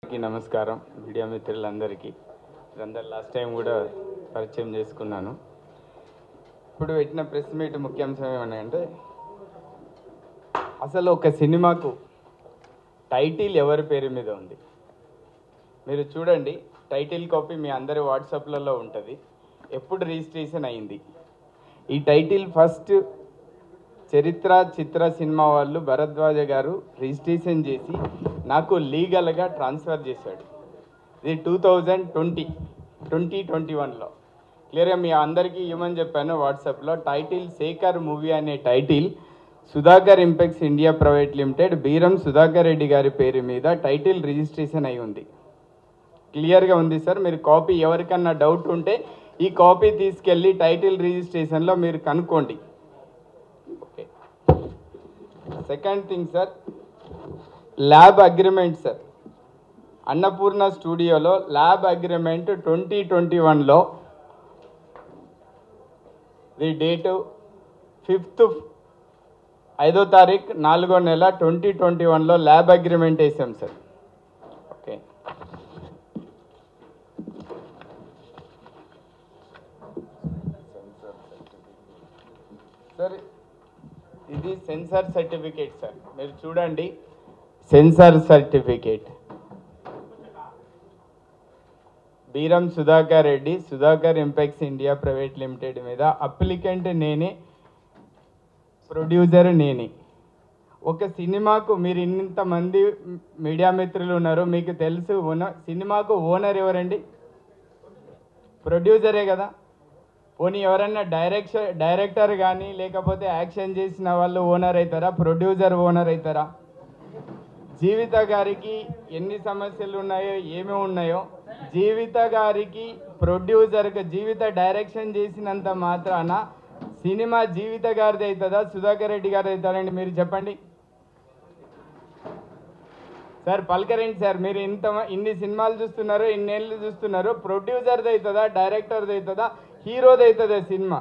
అందరికీ నమస్కారం మీడియా మిత్రులందరికీ అందరు లాస్ట్ టైం కూడా పరిచయం చేసుకున్నాను ఇప్పుడు పెట్టిన ప్రెస్ మీట్ ముఖ్యాంశం ఏమన్నాయంటే అసలు ఒక సినిమాకు టైటిల్ ఎవరి పేరు మీద ఉంది మీరు చూడండి టైటిల్ కాపీ మీ అందరి వాట్సాప్లలో ఉంటుంది ఎప్పుడు రిజిస్ట్రేషన్ అయింది ఈ టైటిల్ ఫస్ట్ చరిత్ర చిత్ర సినిమా వాళ్ళు భరద్వాజ గారు రిజిస్ట్రేషన్ చేసి నాకు లీగల్గా ట్రాన్స్ఫర్ చేశాడు ఇది two thousand twenty twenty twenty వన్లో క్లియర్గా మీ అందరికీ ఇవ్వమని చెప్పాను వాట్సాప్లో టైటిల్ శేఖర్ మూవీ అనే title Sudhakar Impex India private limited Beeram Sudhakar Reddy గారి పేరు మీద టైటిల్ రిజిస్ట్రేషన్ అయి ఉంది క్లియర్గా ఉంది సార్ మీరు కాపీ ఎవరికన్నా డౌట్ ఉంటే ఈ కాపీ తీసుకెళ్ళి టైటిల్ రిజిస్ట్రేషన్లో మీరు కనుక్కోండి okay second thing sir lab agreement sir Annapurna స్టూడియోలో ల్యాబ్ అగ్రిమెంట్ ట్వంటీ ట్వంటీ వన్లో ది డేటు ఫిఫ్త్ ఐదో తారీఖు నాలుగో నెల ట్వంటీ ట్వంటీ వన్లో ల్యాబ్ అగ్రిమెంట్ వేసాం సార్ ఓకే సార్ ఇది సెన్సార్ సర్టిఫికేట్ సార్ మీరు చూడండి censor certificate Beeram Sudhakar Reddy Sudhakar Impex India private limited మీద అప్లికెంట్ నేనే ప్రొడ్యూసర్ నేనే ఒక సినిమాకు మీరు ఇంతమంది మీడియా మిత్రులు ఉన్నారు మీకు తెలుసు ఓనర్ సినిమాకు ఓనర్ ఎవరండి ప్రొడ్యూసరే కదా పోనీ ఎవరన్నా డైరెక్షన్ డైరెక్టర్ కానీ లేకపోతే యాక్షన్ చేసిన వాళ్ళు ఓనర్ అవుతారా ప్రొడ్యూసర్ ఓనర్ అవుతారా జీవిత గారికి ఎన్ని సమస్యలు ఉన్నాయో ఏమి ఉన్నాయో జీవిత గారికి ప్రొడ్యూసర్కి జీవిత డైరెక్షన్ చేసినంత మాత్రాన సినిమా జీవిత గారిది అవుతుందా సుధాకర్ రెడ్డి గారిది అవుతారండి మీరు చెప్పండి సార్ పలకరండి సార్ మీరు ఇంత ఇన్ని సినిమాలు చూస్తున్నారు ఇన్నేళ్ళు చూస్తున్నారు ప్రొడ్యూసర్ది అవుతుందా డైరెక్టర్ది అవుతుందా హీరోది అవుతుందా సినిమా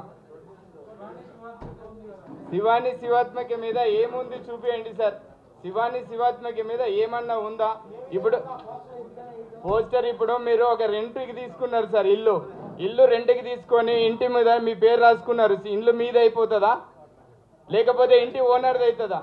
శివాని శివాత్మక మీద ఏముంది చూపియండి సార్ శివాని శివాత్మక మీద ఏమన్నా ఉందా ఇప్పుడు పోస్టర్ ఇప్పుడు మీరు ఒక రెంట్కి తీసుకున్నారు సార్ ఇల్లు ఇల్లు రెంట్కి తీసుకొని ఇంటి మీద మీ పేరు రాసుకున్నారు ఇల్లు మీద అయిపోతుందా లేకపోతే ఇంటి ఓనర్ది అవుతుందా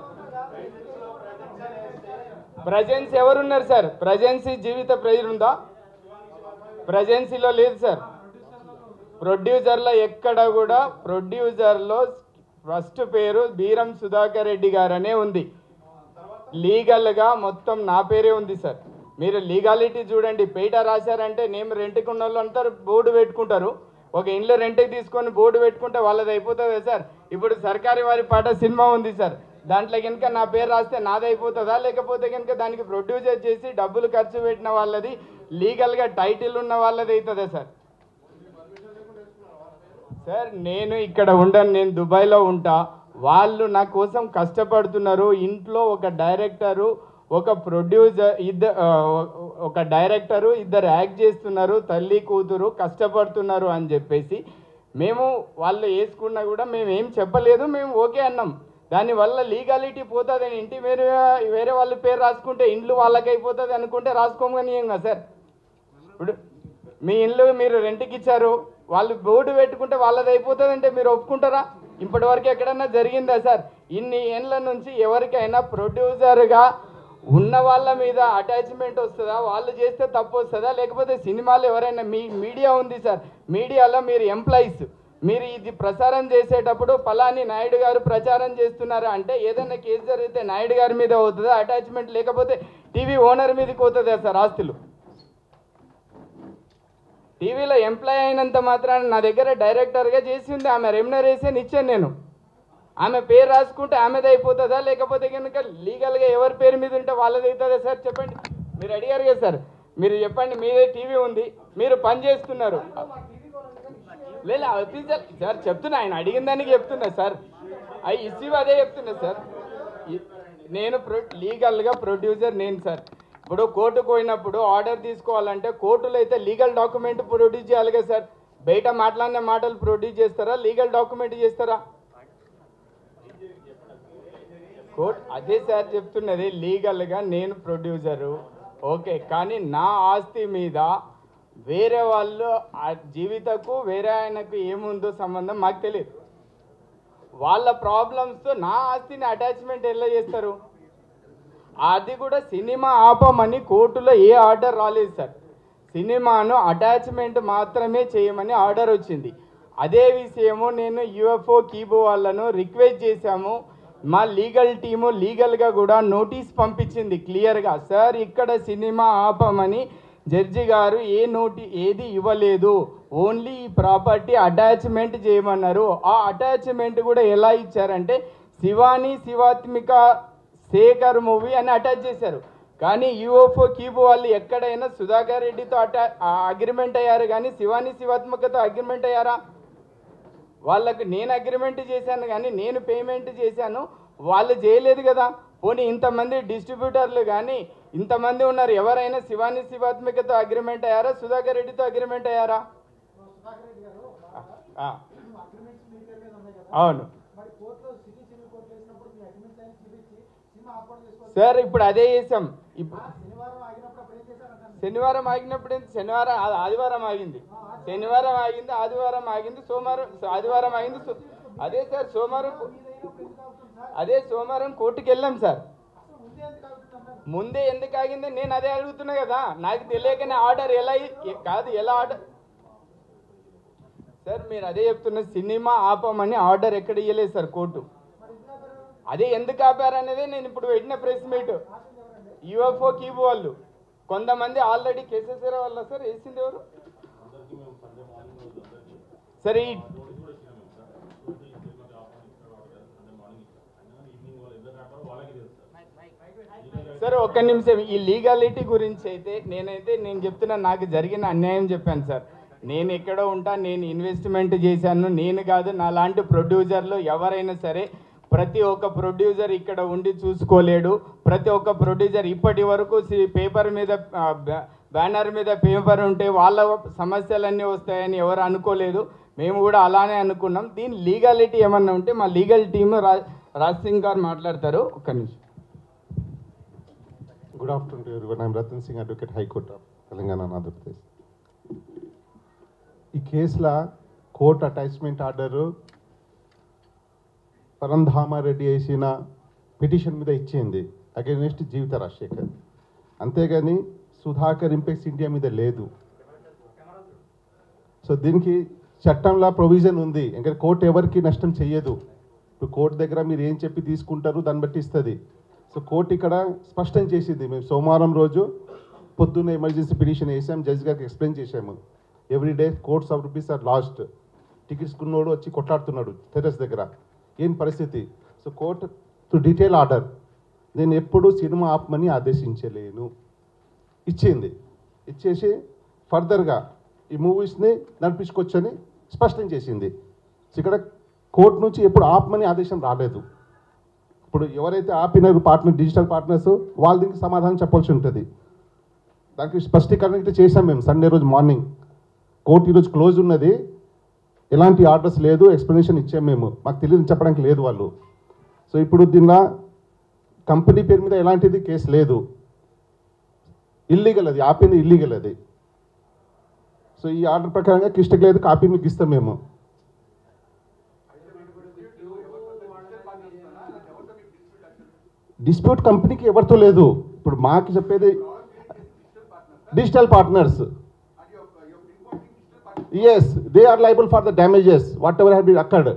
ప్రజెన్స్ ఎవరున్నారు సార్ ప్రజెన్సీ జీవిత ప్రెజర్ ఉందా ప్రజెన్సీలో లేదు సార్ ప్రొడ్యూసర్లో ఎక్కడ కూడా ప్రొడ్యూసర్లో ఫస్ట్ పేరు బీరం సుధాకర్ రెడ్డి గారనే ఉంది లీగల్గా మొత్తం నా పేరే ఉంది సార్ మీరు లీగాలిటీ చూడండి పేట రాశారంటే నేను రెంట్కి ఉన్న వాళ్ళు అంటారు బోర్డు పెట్టుకుంటారు ఒక ఇంట్లో రెంట్కి తీసుకొని బోర్డు పెట్టుకుంటే వాళ్ళది అయిపోతుందా సార్ ఇప్పుడు సర్కారీ వారి పాట సినిమా ఉంది సార్ దాంట్లో కనుక నా పేరు రాస్తే నాది అయిపోతుందా లేకపోతే కనుక దానికి ప్రొడ్యూసర్ చేసి డబ్బులు ఖర్చు పెట్టిన వాళ్ళది లీగల్గా టైటిల్ ఉన్న వాళ్ళది అవుతుందా సార్ సార్ నేను ఇక్కడ ఉండను నేను దుబాయ్లో ఉంటా వాళ్ళు నా కోసం కష్టపడుతున్నారు ఇంట్లో ఒక డైరెక్టరు ఒక ప్రొడ్యూసర్ ఇద్దరు ఒక డైరెక్టరు ఇద్దరు యాక్ట్ చేస్తున్నారు తల్లి కూతురు కష్టపడుతున్నారు అని చెప్పేసి మేము వాళ్ళు వేసుకున్నా కూడా మేము ఏం చెప్పలేదు మేము ఓకే అన్నాం దానివల్ల లీగాలిటీ పోతుంది ఇంటి వేరే వేరే వాళ్ళ పేరు రాసుకుంటే ఇండ్లు వాళ్ళకి అయిపోతుంది అనుకుంటే రాసుకోమని ఏం కదా సార్ ఇప్పుడు మీ ఇల్లు మీరు రెంట్కి ఇచ్చారు వాళ్ళు బోర్డు పెట్టుకుంటే వాళ్ళది అయిపోతుంది అంటే మీరు ఒప్పుకుంటారా ఇప్పటి వరకు ఎక్కడన్నా జరిగిందా సార్ ఇన్ని ఏళ్ళ నుంచి ఎవరికైనా ప్రొడ్యూసర్గా ఉన్న వాళ్ళ మీద అటాచ్మెంట్ వస్తుందా వాళ్ళు చేస్తే తప్పు వస్తుందా లేకపోతే సినిమాలు ఎవరైనా మీ మీడియా ఉంది సార్ మీడియాలో మీరు ఎంప్లాయీస్ మీరు ఇది ప్రచారం చేసేటప్పుడు పలాని నాయుడు గారు ప్రచారం చేస్తున్నారు అంటే ఏదైనా కేసు జరిగితే నాయుడు గారి మీద అవుతుందా అటాచ్మెంట్ లేకపోతే టీవీ ఓనర్ మీదకి అవుతుందా సార్ ఆస్తులు టీవీలో ఎంప్లాయ్ అయినంత మాత్రాన నా దగ్గర డైరెక్టర్గా చేసింది ఆమె రెమ్యునరేషన్ ఇచ్చాను నేను ఆమె పేరు రాసుకుంటే ఆమెది అయిపోతుందా లేకపోతే కనుక లీగల్గా ఎవరి పేరు మీద ఉంటే వాళ్ళది అవుతుందా సార్ చెప్పండి మీరు అడిగారు కదా సార్ మీరు చెప్పండి మీదే టీవీ ఉంది మీరు పని చేస్తున్నారు లేదు అఫీషియల్ సార్ చెప్తున్నా ఆయన అడిగిన దానికి చెప్తున్నా సార్ అవి ఇష్యూ అదే చెప్తున్నా సార్ ఇ- నేను ప్రొ లీగల్గా ప్రొడ్యూసర్ నేను సార్ ఇప్పుడు కోర్టుకు పోయినప్పుడు ఆర్డర్ తీసుకోవాలంటే కోర్టులో అయితే లీగల్ డాక్యుమెంట్ ప్రొడ్యూస్ చేయాలి కదా సార్ బయట మాట్లాడిన మాటలు ప్రొడ్యూస్ చేస్తారా లీగల్ డాక్యుమెంట్ చేస్తారా కోర్ట్ అదే సార్ చెప్తున్నది లీగల్గా నేను ప్రొడ్యూసరు ఓకే కానీ నా ఆస్తి మీద వేరే వాళ్ళు ఆ జీవితకు వేరే ఆయనకు ఏముందో సంబంధం మాకు తెలియదు వాళ్ళ ప్రాబ్లమ్స్తో నా ఆస్తిని అటాచ్మెంట్ ఎలా చేస్తారు అది కూడా సినిమా ఆపమని కోర్టులో ఏ ఆర్డర్ రాలేదు సార్ సినిమాను అటాచ్మెంట్ మాత్రమే చేయమని ఆర్డర్ వచ్చింది అదే విషయము నేను యుఎఫ్ఓ కీబో వాళ్ళను రిక్వెస్ట్ చేశాము మా లీగల్ టీము లీగల్గా కూడా నోటీస్ పంపించింది క్లియర్గా సార్ ఇక్కడ సినిమా ఆపమని జడ్జి గారు ఏ నోటి ఏది ఇవ్వలేదు ఓన్లీ ఈ ప్రాపర్టీ అటాచ్మెంట్ చేయమన్నారు ఆ అటాచ్మెంట్ కూడా ఎలా ఇచ్చారంటే శివాని శివాత్మిక శేఖర్ మూవీ అని అటాచ్ చేశారు కానీ యూఎఫ్ఓ కీబో వాళ్ళు ఎక్కడైనా సుధాకర్ రెడ్డితో అటా అగ్రిమెంట్ అయ్యారు కానీ శివాని శివాత్మకతో అగ్రిమెంట్ అయ్యారా వాళ్ళకు నేను అగ్రిమెంట్ చేశాను కానీ నేను పేమెంట్ చేశాను వాళ్ళు చేయలేదు కదా పోనీ ఇంతమంది డిస్ట్రిబ్యూటర్లు కానీ ఇంతమంది ఉన్నారు ఎవరైనా శివాని శివాత్మికతో అగ్రిమెంట్ అయ్యారా సుధాకర్ రెడ్డితో అగ్రిమెంట్ అయ్యారా ఆ, అవును సార్ ఇప్పుడు అదే చేసాం ఇప్పుడు శనివారం ఆగినప్పుడు ఏంటి? శనివారం ఆ- ఆదివారం ఆగింది శనివారం ఆగింది ఆదివారం ఆగింది సోమవారం ఆదివారం ఆగింది సో- అదే సార్ సోమవారం అదే సోమవారం కోర్టుకి వెళ్ళాం సార్ ముందే ఎందుకు ఆగింది నేను అదే అడుగుతున్నా కదా నాకు తెలియకనే ఆర్డర్ ఎలా ఇ- కాదు ఎలా ఆర్డర్ సార్ మీరు అదే చెప్తున్న సినిమా ఆపమని ఆర్డర్ ఎక్కడ ఇవ్వలేదు సార్ కోర్టు అదే ఎందుకు ఆపారనేదే నేను ఇప్పుడు పెట్టిన ప్రెస్ మీట్ యుఎఫ్ఓ కీబో వాళ్ళు కొంతమంది ఆల్రెడీ కేసెస్ వాళ్ళ సార్ వేసింది ఎవరు సరే ఈ సరే ఒక్క నిమిషం ఈ లీగాలిటీ గురించి అయితే నేనైతే నేను చెప్తున్నా నాకు జరిగిన అన్యాయం చెప్పాను సార్ నేను ఎక్కడో ఉంటా నేను ఇన్వెస్ట్మెంట్ చేశాను నేను కాదు నా లాంటి ప్రొడ్యూసర్లు ఎవరైనా సరే ప్రతి ఒక్క ప్రొడ్యూసర్ ఇక్కడ ఉండి చూసుకోలేడు ప్రతి ఒక్క ప్రొడ్యూసర్ ఇప్పటి వరకు పేపర్ మీద ఆ, బ్యా- బ్యానర్ మీద పేపర్ ఉంటే వాళ్ళ సమస్యలన్నీ వస్తాయని ఎవరు అనుకోలేదు మేము కూడా అలానే అనుకున్నాం దీని లీగాలిటీ ఏమన్నా ఉంటే మా లీగల్ టీమ్ రా రాజ్ సింగ్ గారు మాట్లాడతారు ఒక్క నిమిషం Good afternoon to everyone. I'm Ratan Singh, Advocate High Court of Telangana and Andhra Pradesh. ఈ కేసులో కోర్టు అటాచ్మెంట్ ఆర్డరు పరంధామారెడ్డి వేసిన పిటిషన్ మీద ఇచ్చింది అగెన్స్ట్ జీవిత రాజశేఖర్ అంతేగాని సుధాకర్ ఇంపెక్స్ ఇండియా మీద లేదు సో దీనికి చట్టంలో ప్రొవిజన్ ఉంది ఇంకా కోర్టు ఎవరికి నష్టం చెయ్యదు ఇప్పుడు కోర్టు దగ్గర మీరు ఏం చెప్పి తీసుకుంటారు దాన్ని బట్టి ఇస్తుంది సో కోర్టు ఇక్కడ స్పష్టం చేసింది మేము సోమవారం రోజు పొద్దున్న ఎమర్జెన్సీ పిటిషన్ వేసాం జడ్జి గారికి ఎక్స్ప్లెయిన్ చేశాము every day crores of rupees are lost tickets కొన్నోడు వచ్చి కొట్లాడుతున్నాడు టెరెస్ దగ్గర ఏం పరిస్థితి so court to detail order నేను ఎప్పుడు సినిమా ఆపమని ఆదేశించలేను ఇచ్చింది ఇచ్చేసి ఫర్దర్గా ఈ మూవీస్ని నడిపించుకోవచ్చని స్పష్టం చేసింది సో ఇక్కడ కోర్టు నుంచి ఎప్పుడు ఆపమని ఆదేశం రాలేదు ఇప్పుడు ఎవరైతే ఆపినారు పార్ట్నర్ డిజిటల్ పార్ట్నర్స్ వాళ్ళ దీనికి సమాధానం చెప్పాల్సి ఉంటుంది దానికి స్పష్టీకరణ ఇట్లా చేశాం మేము సండే రోజు మార్నింగ్ కోర్టు ఈరోజు క్లోజ్ ఉన్నది ఎలాంటి ఆర్డర్స్ లేదు ఎక్స్ప్లెనేషన్ ఇచ్చాం మేము మాకు తెలియదు చెప్పడానికి లేదు వాళ్ళు సో ఇప్పుడు దీనిలో కంపెనీ పేరు మీద ఎలాంటిది కేసు లేదు ఇల్లీగల్ అది ఆపింది ఇల్లీగల్ అది సో ఈ ఆర్డర్ ప్రకారంగా కిష్టకి లేదు కాపీ మీకు ఇస్తాం మేము డిస్ప్యూట్ కంపెనీకి ఎవరితో లేదు ఇప్పుడు మాకు చెప్పేది digital partners as they are liable for the damages whatever have been అక్కడ్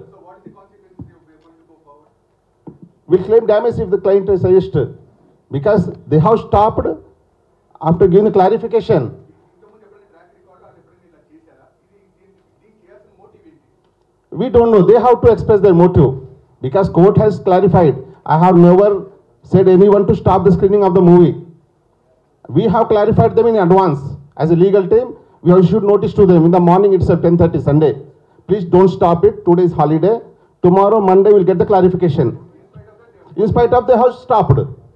will claim damage if the client is suggest because they have stopped after giving the clarification. We don't know. They have to express their motive because court has clarified. I have never said anyone to stop the screening of the movie. We have clarified them in advance. As a legal team, we have issued notice to them in the morning itself, 10:30 Sunday. Please don't stop it. Today is holiday. Tomorrow, Monday, we'll get the clarification. In spite of they have stopped.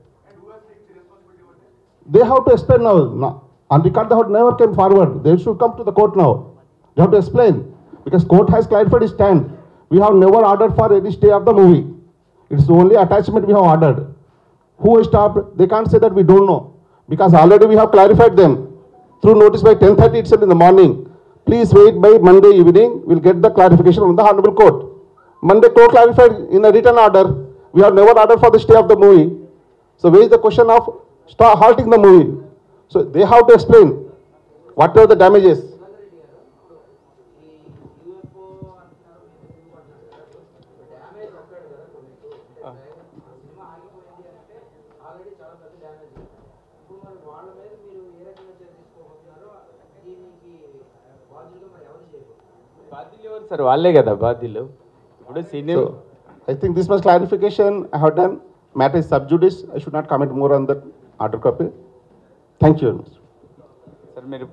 They have to explain now. No- On record, they have never came forward. They should come to the court now. They have to explain because court has clarified its stand. We have never ordered for any stay of the movie. It's only attachment we have ordered. Who has stopped? They can't say that we don't know. because already we have clarified them through notice by 10:30 itself in the morning. Please wait by Monday evening, we'll get the clarification from the Honorable Court. Monday court clarified in a written order, we have never ordered for the stay of the movie. So where is the question of start halting the movie? So they have to explain whatever the damages. బాధ్యులు ఎవరు sir వాళ్ళే కదా బాధ్యులు ఇప్పుడు cinema So I think this much clarification I have done. Matter is sub judice. I should not comment more on that order copy. Thank you very much. Sir మీరు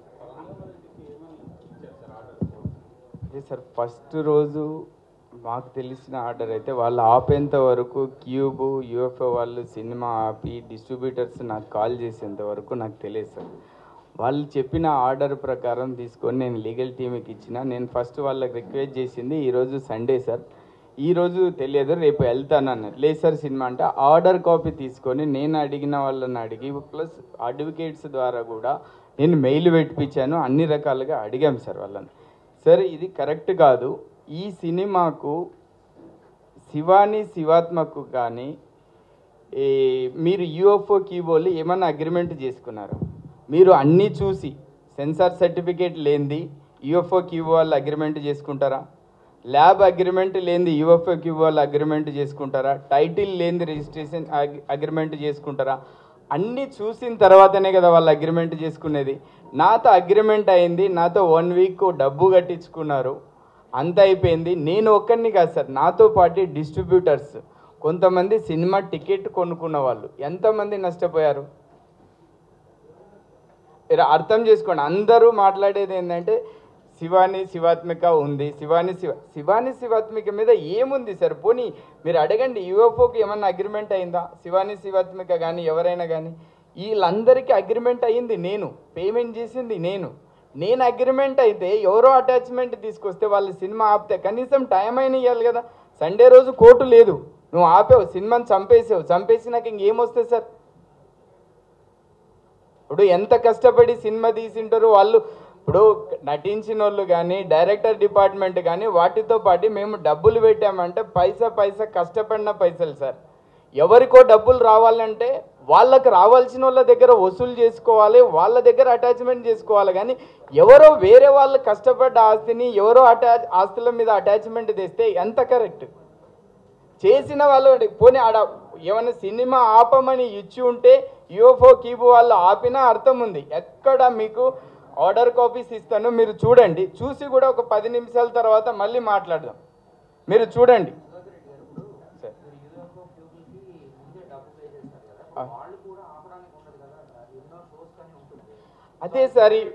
అదే sir first రోజు మాకు తెలిసిన order అయితే వాళ్ళు ఆపేంత వరకు cube UFO వాళ్ళు సినిమా ఆపి డిస్ట్రిబ్యూటర్స్ నాకు కాల్ చేసేంత వరకు నాకు తెలియదు సార్ వాళ్ళు చెప్పిన ఆర్డర్ ప్రకారం తీసుకొని నేను లీగల్ టీమ్కి ఇచ్చిన నేను ఫస్ట్ వాళ్ళకి రిక్వెస్ట్ చేసింది ఈరోజు సండే సార్ ఈరోజు తెలియదు రేపు వెళ్తాను అన్నారు లేదు సార్ సినిమా అంటే ఆర్డర్ కాపీ తీసుకొని నేను అడిగిన వాళ్ళని అడిగి ప్లస్ అడ్వకేట్స్ ద్వారా కూడా నేను మెయిల్ పెట్టించాను అన్ని రకాలుగా అడిగాం సార్ వాళ్ళని సార్ ఇది కరెక్ట్ కాదు ఈ సినిమాకు శివాని శివాత్మకు కానీ ఈ మీరు యూఎఫ్ఓ కీబోలు ఏమన్నా అగ్రిమెంట్ చేసుకున్నారు మీరు అన్నీ చూసి సెన్సార్ సర్టిఫికేట్ లేనిది యూఎఫ్ఓ క్యూబో వాళ్ళు అగ్రిమెంట్ చేసుకుంటారా ల్యాబ్ అగ్రిమెంట్ లేనిది యూఎఫ్ఓ క్యూబో వాళ్ళు అగ్రిమెంట్ చేసుకుంటారా టైటిల్ లేనిది రిజిస్ట్రేషన్ అగ్రిమెంట్ చేసుకుంటారా అన్నీ చూసిన తర్వాతనే కదా వాళ్ళు అగ్రిమెంట్ చేసుకునేది నాతో అగ్రిమెంట్ అయింది నాతో వన్ వీక్ డబ్బు కట్టించుకున్నారు అంత అయిపోయింది నేను ఒక్కరిని కాదు సార్ నాతో పాటు డిస్ట్రిబ్యూటర్స్ కొంతమంది సినిమా టికెట్ కొనుక్కున్న వాళ్ళు ఎంతమంది నష్టపోయారు మీరు అర్థం చేసుకోండి అందరూ మాట్లాడేది ఏంటంటే శివాని శివాత్మిక ఉంది శివాని శివ శివాని శివాత్మిక మీద ఏముంది సార్ పోనీ మీరు అడగండి యూఎఫ్ఓకి ఏమన్నా అగ్రిమెంట్ అయిందా శివాని శివాత్మిక కానీ ఎవరైనా కానీ వీళ్ళందరికీ అగ్రిమెంట్ అయింది నేను పేమెంట్ చేసింది నేను నేను అగ్రిమెంట్ అయితే ఎవరో అటాచ్మెంట్ తీసుకొస్తే వాళ్ళు సినిమా ఆపితే కనీసం టైం అయినా ఇవ్వాలి కదా సండే రోజు కోర్టు లేదు నువ్వు ఆపావు సినిమాని చంపేసావు చంపేసి నాకు ఇంకేమొస్తుంది సార్ ఇప్పుడు ఎంత కష్టపడి సినిమా తీసింటారు వాళ్ళు ఇప్పుడు నటించిన వాళ్ళు కానీ డైరెక్టర్ డిపార్ట్మెంట్ కానీ వాటితో పాటు మేము డబ్బులు పెట్టామంటే పైసా పైసా కష్టపడిన పైసలు సార్ ఎవరికో డబ్బులు రావాలంటే వాళ్ళకి రావాల్సిన వాళ్ళ దగ్గర వసూలు చేసుకోవాలి వాళ్ళ దగ్గర అటాచ్మెంట్ చేసుకోవాలి కానీ ఎవరో వేరే వాళ్ళు కష్టపడ్డ ఆస్తిని ఎవరో అటాచ్ ఆస్తుల మీద అటాచ్మెంట్ తెస్తే ఎంత కరెక్ట్ చేసిన వాళ్ళు పోనీ ఆడ ఏమైనా సినిమా ఆపమని ఇచ్చి ఉంటే యూఎఫ్ఓ కీబు వాళ్ళు ఆపినా అర్థం ఉంది ఎక్కడ మీకు ఆర్డర్ కాపీస్ ఇస్తాను మీరు చూడండి చూసి కూడా ఒక పది నిమిషాల తర్వాత మళ్ళీ మాట్లాడదాం మీరు చూడండి సరే. ఆ. అదే సార్ ఈ-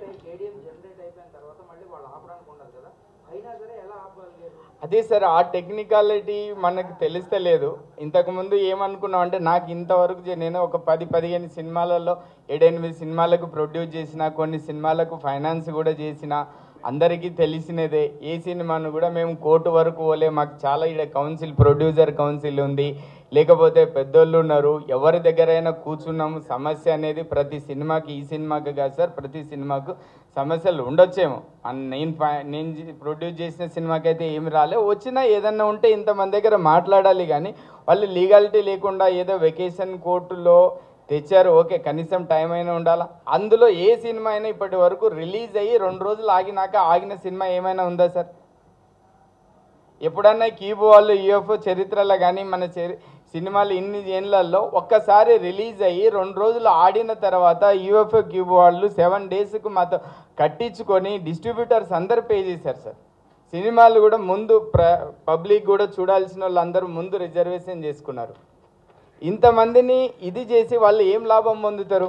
అదే సార్ ఆ టెక్నికాలిటీ మనకు తెలుస్తలేదు ఇంతకుముందు ఏమనుకున్నాం అంటే నాకు ఇంతవరకు చే- నేను ఒక పది పదిహేను సినిమాలలో ఏడెనిమిది సినిమాలకు ప్రొడ్యూస్ చేసిన కొన్ని సినిమాలకు ఫైనాన్స్ కూడా చేసిన అందరికీ తెలిసినదే ఏ సినిమాను కూడా మేము కోర్టు వరకు పోలే మాకు చాలా ఇక్కడ కౌన్సిల్ ప్రొడ్యూసర్ కౌన్సిల్ ఉంది లేకపోతే పెద్దోళ్ళు ఉన్నారు ఎవరి దగ్గరైనా కూర్చున్నాము సమస్య అనేది ప్రతి సినిమాకి ఈ సినిమాకి కాదు సార్ ప్రతి సినిమాకు సమస్యలు ఉండొచ్చేమో అన్ నేను ఫై- నేను జీ- ప్రొడ్యూస్ చేసిన సినిమాకి అయితే ఏమి రాలే వచ్చినా ఏదన్నా ఉంటే ఇంతమంది దగ్గర మాట్లాడాలి కానీ వాళ్ళు లీగాలిటీ లేకుండా ఏదో వెకేషన్ కోర్టులో తెచ్చారు ఓకే కనీసం టైం అయినా ఉండాలా అందులో ఏ సినిమా అయినా ఇప్పటి వరకు రిలీజ్ అయ్యి రెండు రోజులు ఆగినాక ఆగిన సినిమా ఏమైనా ఉందా సార్ ఎప్పుడన్నా కీబో వాళ్ళు యూఎఫ్ఓ చరిత్రలో కానీ మన చరి సినిమాలు ఇన్ని ఏళ్ళల్లో ఒక్కసారి రిలీజ్ అయ్యి రెండు రోజులు ఆడిన తర్వాత యూఎఫ్ఓ క్యూబో వాళ్ళు సెవెన్ డేస్కు మాతో కట్టించుకొని డిస్ట్రిబ్యూటర్స్ అందరు పే చేశారు సార్ సినిమాలు కూడా ముందు ప్ర పబ్లిక్ కూడా చూడాల్సిన వాళ్ళు అందరూ ముందు రిజర్వేషన్ చేసుకున్నారు ఇంతమందిని ఇది చేసి వాళ్ళు ఏం లాభం పొందుతారు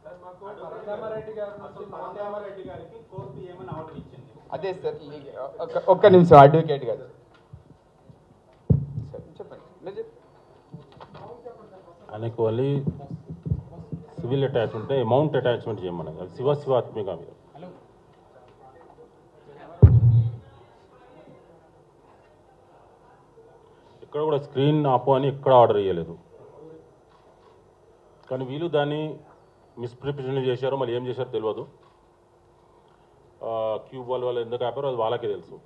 అదే సార్ ఒక్క- ఒక్క నిమిషం అడ్వకేట్ గారు సార్, చెప్పండి మీరు చెప్పండి. ఆయనకు మళ్ళీ సివిల్ అటాచ్మెంట్ అమౌంట్ అటాచ్మెంట్ చేయమన్నది అది శివ శివాత్మిక మీద ఇక్కడ కూడా స్క్రీన్ ఆపు అని ఎక్కడ ఆర్డర్ చేయలేదు కానీ వీళ్ళు దాన్ని మిస్ప్రిపరేషన్ చేశారో మళ్ళీ ఏం చేశారో తెలియదు క్యూబ్ వాళ్ళ వాళ్ళు ఎందుకు ఆపారో అది వాళ్ళకే తెలుసు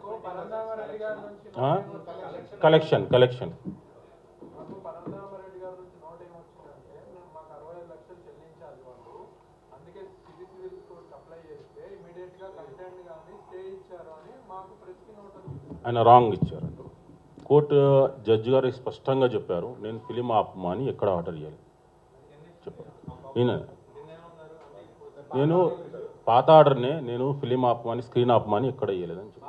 కలెక్షన్ కలెక్షన్ మాకు పరంధామరెడ్డి గారి నుంచి నోట్ ఏమొచ్చిందంటే మేము మాకు అరవై ఐదు లక్షలు చెల్లించాలి వాళ్ళు అందుకే సివిల్ సివిల్ కోర్ట్ అప్లై చేస్తే ఇమీడియట్ గా కంటెంట్ కానీ స్టే ఇచ్చారు అని మాకు ప్రెస్ కి నోట్ వచ్చింది ఆయన రాంగ్ ఇచ్చారు కోర్టు జడ్జి గారు స్పష్టంగా చెప్పారు నేను ఫిలిం ఆపమా అని ఎక్కడ ఆర్డర్ చేయాలి చెప్పారు ఈయన నేను పాత ఆర్డర్నే నేను ఫిలిం ఆపమని స్క్రీన్ ఆపమని ఎక్కడ ఇవ్వలేదని చెప్పారు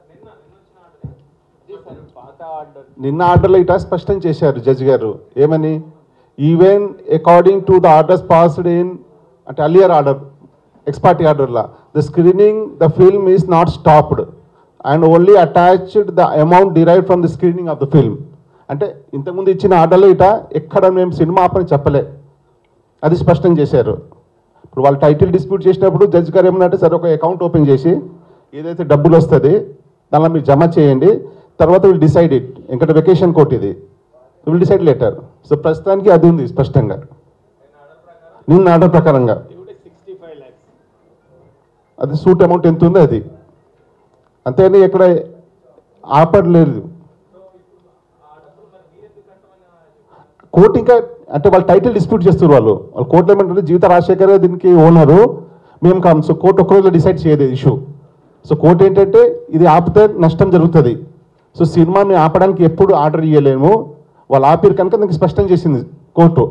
పాత ఆర్డర్ నిన్న ఆర్డర్లో ఇట స్పష్టం చేశారు జడ్జి గారు ఏమని even according to the orders passed in అంటే అలియర్ ఆర్డర్ ఎక్స్పార్టీ ఆర్డర్లా the screening the film is not stopped and only attached the amount derive from the screening of the film అంటే ఇంతకుముందు ఇచ్చిన ఆర్డర్లో ఇట ఎక్కడ మేము సినిమా ఆపని చెప్పలే అది స్పష్టం చేశారు ఇప్పుడు వాళ్ళు టైటిల్ డిస్ప్యూట్ చేసినప్పుడు జడ్జి గారు ఏమన్నారంటే సరే ఒక అకౌంట్ ఓపెన్ చేసి ఏదైతే డబ్బులు వస్తుంది దానిలో మీరు జమ చేయండి తర్వాత విల్ డిసైడ్ ఇట్ ఎందుకంటే వెకేషన్ కోర్ట్ ఇది విల్ డిసైడ్ లెటర్ సో ప్రస్తుతానికి అది ఉంది స్పష్టంగా నిన్న ఆర్డర్ ప్రకారంగా సిక్స్టీ ఫైవ్ ల్యాక్స్ అది సూట్ అమౌంట్ ఎంత ఉందో అది అంతేని ఎక్కడ ఆఫర్ లేదు కోర్టు ఇంకా అంటే వాళ్ళు టైటిల్ డిస్ప్యూట్ చేస్తారు వాళ్ళు వాళ్ళు కోర్టులో ఏమంటారు జీవిత రాజశేఖర్ దీనికి ఓనరు మేము కాం సో కోర్టు ఒక్క రోజులో డిసైడ్ చేయదు ఇష్యూ సో కోర్టు ఏంటంటే ఇది ఆపితే నష్టం జరుగుతుంది సో సినిమా మేము ఆపడానికి ఎప్పుడు ఆర్డర్ ఇవ్వలేము వాళ్ళు ఆపిరు కనుక నాకు స్పష్టం చేసింది కోర్టు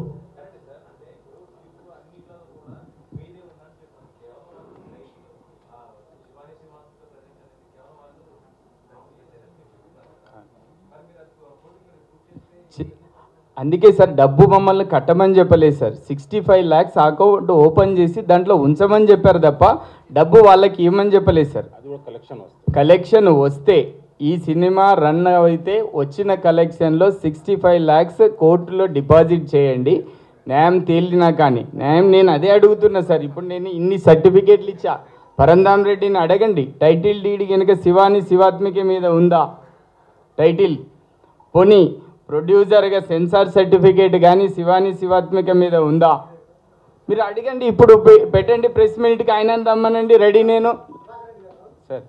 చి- అందుకే సార్ డబ్బు మమ్మల్ని కట్టమని చెప్పలేదు sir sixty five lakhs account open చేసి దాంట్లో ఉంచమని చెప్పారు తప్ప డబ్బు వాళ్ళకి ఇవ్వమని చెప్పలేదు సార్ అది కూడా కలెక్షన్ వస్తుంది కలెక్షన్ వస్తే ఈ సినిమా రన్ అయితే వచ్చిన కలెక్షన్లో సిక్స్టీ ఫైవ్ ల్యాక్స్ కోర్టులో డిపాజిట్ చేయండి న్యాయం తేలినా కానీ న్యాయం నేను అదే అడుగుతున్నా సార్ ఇప్పుడు నేను ఇన్ని సర్టిఫికేట్లు ఇచ్చా పరంధామ్ రెడ్డిని అడగండి టైటిల్ డీడ్ కనుక శివాని శివాత్మిక మీద ఉందా టైటిల్ పోనీ ప్రొడ్యూసర్గా సెన్సార్ సర్టిఫికేట్ కానీ శివాని శివాత్మిక మీద ఉందా మీరు అడగండి ఇప్పుడు పె- పెట్టండి ప్రెస్ మీట్కి ఆయన రమ్మనండి రెడీ నేను సార్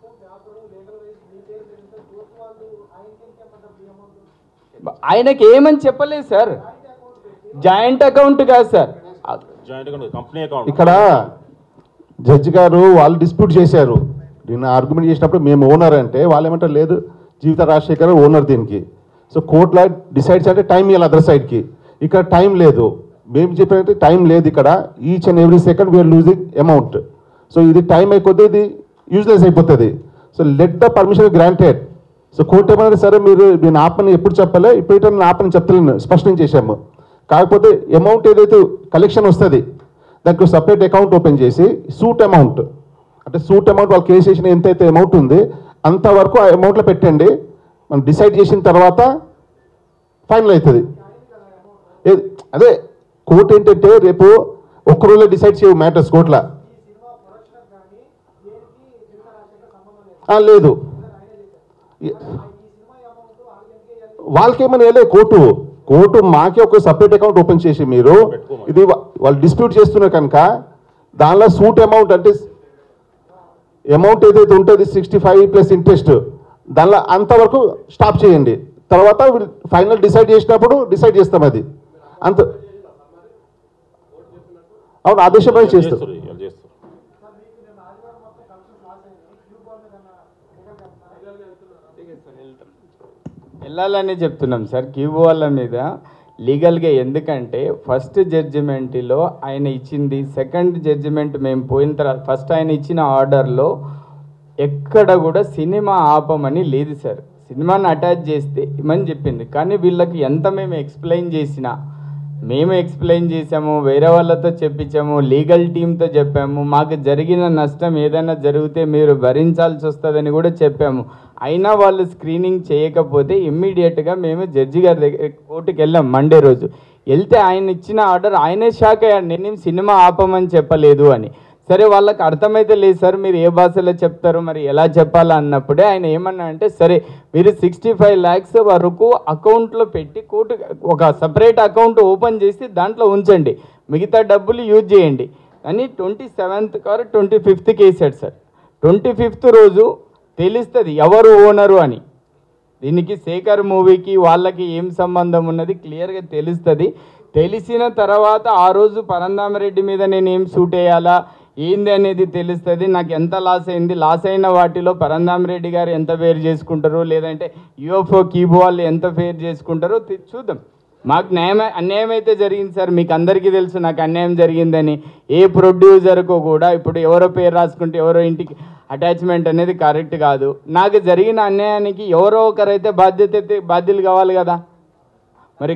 ఆయనకి ఏమని చెప్పలేదు సార్ జాయింట్ అకౌంట్ కాదు sir joint account company account ఇక్కడ జడ్జి గారు వాళ్ళు డిస్ప్యూట్ చేశారు నిన్న ఆర్గ్యుమెంట్ చేసినప్పుడు మేము ఓనర్ అంటే వాళ్ళు ఏమంటారు లేదు జీవిత రాజశేఖర్ ఓనర్ దీనికి సో కోర్టులో డిసైడ్స్ అంటే టైం ఇవ్వాలి అదర్ సైడ్కి ఇక్కడ టైం లేదు మేము చెప్పినట్టు టైం లేదు ఇక్కడ each and every second we are losing amount so ఇది టైం అయిపోతే ఇది యూజ్లెస్ అయిపోతుంది so let the permission granted so court ఏమన్నా సరే మీరు నేను ఆపని ఎప్పుడు చెప్పలే ఇప్పుడు నేను ఆపని చెప్తలేను స్పష్టం చేశాము కాకపోతే అమౌంట్ ఏదైతే కలెక్షన్ వస్తుంది దానికి సపరేట్ అకౌంట్ ఓపెన్ చేసి సూట్ అమౌంట్ అంటే సూట్ అమౌంట్ వాళ్ళు కేసు చేసిన ఎంతైతే అమౌంట్ ఉంది అంతవరకు ఆ అమౌంట్లో పెట్టండి మనం డిసైడ్ చేసిన తర్వాత ఫైనల్ అవుతుంది ఏది- అదే కోర్టు ఏంటంటే రేపు ఒక్క రోజులో డిసైడ్ చేయవు మ్యాటర్స్ కోర్టులో ఆ, లేదు ఏ- వాళ్ళకేమని వేయలే కోర్టు కోర్టు మాకే ఒక సపరేట్ అకౌంట్ ఓపెన్ చేసి మీరు ఇది వా- వాళ్ళు డిస్ప్యూట్ చేస్తున్నారు కనుక దానిలో సూట్ అమౌంట్ అంటే అమౌంట్ ఏదైతే ఉంటుంది సిక్స్టీ ఫైవ్ ప్లస్ ఇంట్రెస్ట్ దానిలో అంతవరకు స్టాప్ చేయండి తర్వాత ఫైనల్ డిసైడ్ చేసినప్పుడు డిసైడ్ చేస్తాం అది అంత అవును ఆదేశం చేస్తాం చేస్తారు వాళ్ళు చేస్తారు వెళ్ళాలనే చెప్తున్నాం సార్ క్యూబ్ వాళ్ళ మీద లీగల్గా ఎందుకంటే ఫస్ట్ జడ్జిమెంట్లో ఆయన ఇచ్చింది సెకండ్ జడ్జిమెంట్ మేము పోయిన తర్వాత ఫస్ట్ ఆయన ఇచ్చిన ఆర్డర్లో ఎక్కడ కూడా సినిమా ఆపమని లేదు సార్ సినిమాని అటాచ్ చేస్తే ఇమని చెప్పింది కానీ వీళ్ళకి ఎంత మేము ఎక్స్ప్లెయిన్ చేసినా మేము ఎక్స్ప్లెయిన్ చేసాము వేరే వాళ్ళతో చెప్పించాము లీగల్ టీంతో చెప్పాము మాకు జరిగిన నష్టం ఏదైనా జరిగితే మీరు భరించాల్సి వస్తుందని కూడా చెప్పాము అయినా వాళ్ళు స్క్రీనింగ్ చేయకపోతే ఇమ్మీడియట్గా మేము జడ్జి గారి దగ్గర కోర్టుకి వెళ్ళాం మండే రోజు వెళ్తే ఆయన ఇచ్చిన ఆర్డర్ ఆయనే షాక్ అయ్యాడు నేనేం సినిమా ఆపమని చెప్పలేదు అని సరే వాళ్ళకి అర్థమైతే లేదు సార్ మీరు ఏ భాషలో చెప్తారు మరి ఎలా చెప్పాలా అన్నప్పుడే ఆయన ఏమన్నా అంటే సరే మీరు సిక్స్టీ ఫైవ్ ల్యాక్స్ వరకు అకౌంట్లో పెట్టి కోర్టు ఒక సపరేట్ అకౌంట్ ఓపెన్ చేసి దాంట్లో ఉంచండి మిగతా డబ్బులు యూజ్ చేయండి అని ట్వంటీ సెవెంత్ కారు ట్వంటీ ఫిఫ్త్కి వేసాడు సార్ ట్వంటీ ఫిఫ్త్ రోజు తెలుస్తుంది ఎవరు ఓనరు అని దీనికి శేఖర్ మూవీకి వాళ్ళకి ఏం సంబంధం ఉన్నది క్లియర్గా తెలుస్తుంది తెలిసిన తర్వాత ఆ రోజు పరందామరెడ్డి మీద నేను ఏం షూట్ వేయాలా ఏంది అనేది తెలుస్తుంది నాకు ఎంత లాస్ అయింది లాస్ అయిన వాటిలో పరందామరెడ్డి గారు ఎంత ఫేర్ చేసుకుంటారు లేదంటే యూఎఫ్ఓ కీబో వాళ్ళు ఎంత ఫేర్ చేసుకుంటారో తె- చూద్దాం మాకు న్యాయం అన్యాయం అయితే జరిగింది సార్ మీకు అందరికీ తెలుసు నాకు అన్యాయం జరిగిందని ఏ ప్రొడ్యూసర్కు కూడా ఇప్పుడు ఎవరో పేరు రాసుకుంటే ఎవరో ఇంటికి అటాచ్మెంట్ అనేది కరెక్ట్ కాదు నాకు జరిగిన అన్యాయానికి ఎవరో ఒకరైతే బాధ్యత అయితే బాధ్యులు కావాలి కదా మరి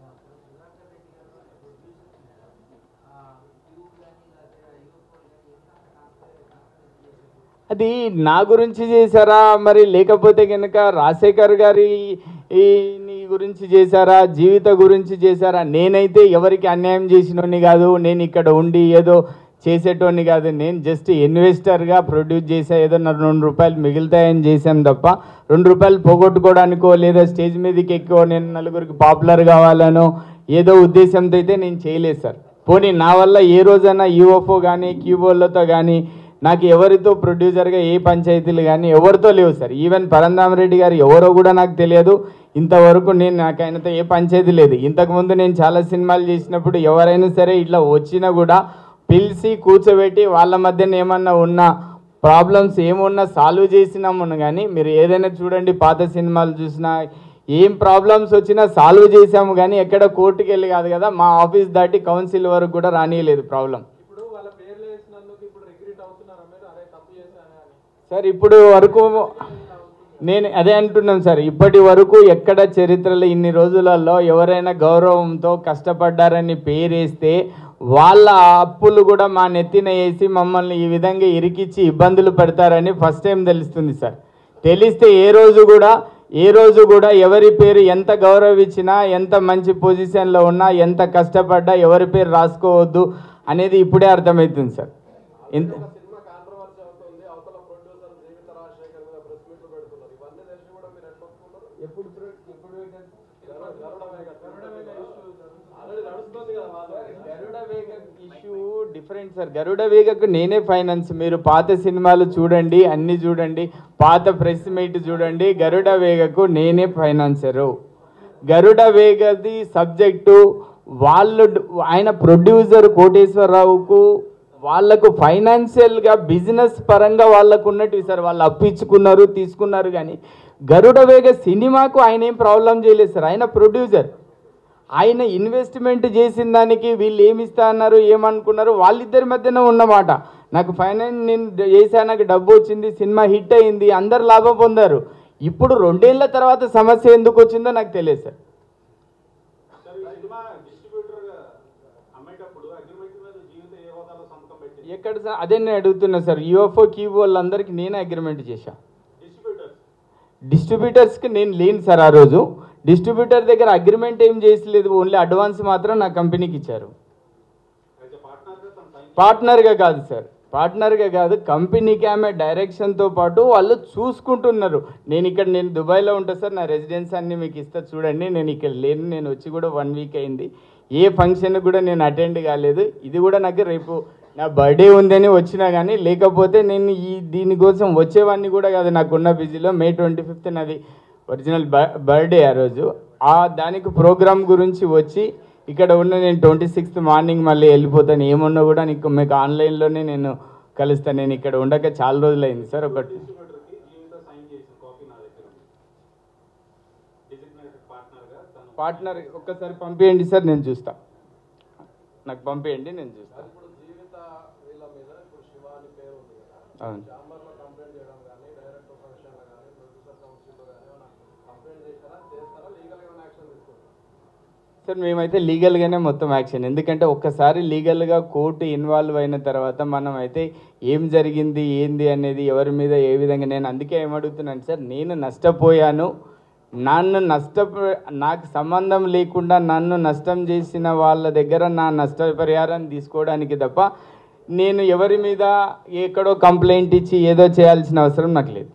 అది నా గురించి చేశారా మరి లేకపోతే కనుక రాజశేఖర్ గారి ఈ నీ గురించి చేశారా జీవిత గురించి చేశారా నేనైతే ఎవరికి అన్యాయం చేసినోని కాదు నేను ఇక్కడ ఉండి ఏదో చేసేటోని కాదు నేను జస్ట్ ఇన్వెస్టర్గా ప్రొడ్యూస్ చేసా ఏదో నా రెండు రూపాయలు మిగులుతాయని చేశాను తప్ప రెండు రూపాయలు పోగొట్టుకోవడానికో లేదా స్టేజ్ మీదకి ఎక్కువ నేను నలుగురికి పాపులర్ కావాలనో ఏదో ఉద్దేశంతో అయితే నేను చేయలేదు సార్ పోనీ నా వల్ల ఏ రోజైనా యూఎఫ్ఓ కానీ క్యూబోలతో కానీ నాకు ఎవరితో ప్రొడ్యూసర్గా ఏ పంచాయతీలు కానీ ఎవరితో లేవు సార్ ఈవెన్ పరంధామరెడ్డి గారు ఎవరో కూడా నాకు తెలియదు ఇంతవరకు నేను నాకు ఆయనతో ఏ పంచాయతీ లేదు ఇంతకుముందు నేను చాలా సినిమాలు చేసినప్పుడు ఎవరైనా సరే ఇట్లా వచ్చినా కూడా పిలిచి కూర్చోబెట్టి వాళ్ళ మధ్యన ఏమన్నా ఉన్నా ప్రాబ్లమ్స్ ఏమున్నా సాల్వ్ చేసినాము కానీ మీరు ఏదైనా చూడండి పాత సినిమాలు చూసినా ఏం ప్రాబ్లమ్స్ వచ్చినా సాల్వ్ చేసాము కానీ ఎక్కడ కోర్టుకి వెళ్ళి కాదు కదా మా ఆఫీస్ దాటి కౌన్సిల్ వరకు కూడా రానియలేదు ప్రాబ్లం ఇప్పుడు వాళ్ళ పేర్లు వేసినందుకు ఇప్పుడు రిగ్రెట్ అవుతున్నారా మీరు అరే తప్పు చేశానే అని సార్ ఇప్పుడు వరకు నేను అదే అంటున్నాం సార్ ఇప్పటి వరకు ఎక్కడ చరిత్రలో ఇన్ని రోజులలో ఎవరైనా గౌరవంతో కష్టపడ్డారని పేరేస్తే వాళ్ళ అప్పులు కూడా మా నెత్తిన వేసి మమ్మల్ని ఈ విధంగా ఇరికిచ్చి ఇబ్బందులు పెడతారని ఫస్ట్ టైం తెలుస్తుంది సార్ తెలిస్తే ఏ రోజు కూడా ఏ రోజు కూడా ఎవరి పేరు ఎంత గౌరవించినా ఎంత మంచి పొజిషన్లో ఉన్నా ఎంత కష్టపడ్డా ఎవరి పేరు రాసుకోవద్దు అనేది ఇప్పుడే అర్థమవుతుంది సార్ ఇంత సినిమా కాంట్రవర్సీ అవుతుంది అవతల ప్రొడ్యూసర్ జీవిత రాజశేఖర్ మీద ప్రెస్ మీట్లు పెడుతున్నారు ఇవన్నీ తెలిసి కూడా మీరు ఎట్లా ఒప్పుకున్నారు ఎప్పుడు ఆల్రెడీ నడుస్తుంది కదా వాళ్ళు Garuda Vega issue different sir Garuda వేగకు నేనే ఫైనాన్స్ మీరు పాత సినిమాలు చూడండి అన్ని చూడండి పాత ప్రెస్ మీట్ చూడండి గరుడ వేగకు నేనే ఫైనాన్సరు గరుడ వేగది సబ్జెక్టు వాళ్ళు ఆయన ప్రొడ్యూసర్ కోటేశ్వరరావుకు వాళ్ళకు ఫైనాన్షియల్గా బిజినెస్ పరంగా వాళ్ళకు ఉన్నట్టు సార్ వాళ్ళు అప్పించుకున్నారు తీసుకున్నారు కానీ గరుడ వేగ సినిమాకు ఆయన ఏం ప్రాబ్లం చేయలేదు సార్ ఆయన ప్రొడ్యూసర్ ఆయన ఇన్వెస్ట్మెంట్ చేసిన దానికి వీళ్ళు ఏమి ఇస్తా అన్నారు ఏమనుకున్నారు వాళ్ళిద్దరి మధ్యన ఉన్నమాట నాకు ఫైనాన్స్ నేను చేశా నాకు డబ్బు వచ్చింది సినిమా హిట్ అయింది అందరు లాభం పొందారు ఇప్పుడు రెండేళ్ల తర్వాత సమస్య ఎందుకు వచ్చిందో నాకు తెలియదు సార్ ఎక్కడ సార్ అదే నేను అడుగుతున్నా సార్ యూఎఫ్ఓ కీబో వాళ్ళందరికీ నేనే అగ్రిమెంట్ చేశా డిస్ట్రిబ్యూటర్స్కి నేను లేను సార్ ఆ రోజు డిస్ట్రిబ్యూటర్ దగ్గర అగ్రిమెంట్ ఏం చేసలేదు ఓన్లీ అడ్వాన్స్ మాత్రం నా కంపెనీకి ఇచ్చారు పార్ట్నర్గా కాదు సార్ పార్ట్నర్గా కాదు కంపెనీకి ఆమె డైరెక్షన్తో పాటు వాళ్ళు చూసుకుంటున్నారు నేను ఇక్కడ నేను దుబాయ్లో ఉంటా సార్ నా రెసిడెన్స్ అన్ని మీకు ఇస్తా చూడండి నేను ఇక్కడ లేను నేను వచ్చి కూడా వన్ వీక్ అయింది ఏ ఫంక్షన్ కూడా నేను అటెండ్ కాలేదు ఇది కూడా నాకు రేపు నా బర్త్డే ఉందని వచ్చినా కానీ లేకపోతే నేను ఈ దీనికోసం వచ్చేవాడిని కూడా కాదు నాకున్న బిజీలో మే ట్వంటీ ఫిఫ్త్ నాది ఒరిజినల్ బర్త్డే ఆ రోజు ఆ దానికి ప్రోగ్రామ్ గురించి వచ్చి ఇక్కడ ఉన్న నేను ట్వంటీ సిక్స్త్ మార్నింగ్ మళ్ళీ వెళ్ళిపోతాను ఏమున్నా కూడా నీకు మీకు ఆన్లైన్లోనే నేను కలుస్తాను నేను ఇక్కడ ఉండక చాలా రోజులు అయింది సార్ ఒకటి పార్ట్నర్ ఒక్కసారి పంపించండి సార్ నేను చూస్తా నాకు పంపించండి నేను చూస్తా ఇప్పుడు జీవిత వీళ్ళ మీద ఇప్పుడు శివ అని పేరు ఉంది కదా అవును చాంబర్లో కంప్లైంట్ చేయడం కానీ డైరెక్టర్ ఫంక్షన్లో కానీ ప్రొడ్యూసర్ కౌన్సిల్లో కానీ ఏమైనా కంప్లైంట్ చేస్తారా చేస్తారా లీగల్గా ఏమైనా యాక్షన్ తీసుకుంటారా సార్ మేమైతే లీగల్గానే మొత్తం యాక్షన్ ఎందుకంటే ఒక్కసారి లీగల్గా కోర్టు ఇన్వాల్వ్ అయిన తర్వాత మనం అయితే ఏం జరిగింది ఏంది అనేది ఎవరి మీద ఏ విధంగా నేను అందుకే ఏమడుగుతున్నాను సార్ నేను నష్టపోయాను నన్ను నష్టపో నాకు సంబంధం లేకుండా నన్ను నష్టం చేసిన వాళ్ళ దగ్గర నా నష్టపరిహారం తీసుకోవడానికి తప్ప నేను ఎవరి మీద ఎక్కడో కంప్లైంట్ ఇచ్చి ఏదో చేయాల్సిన అవసరం నాకు లేదు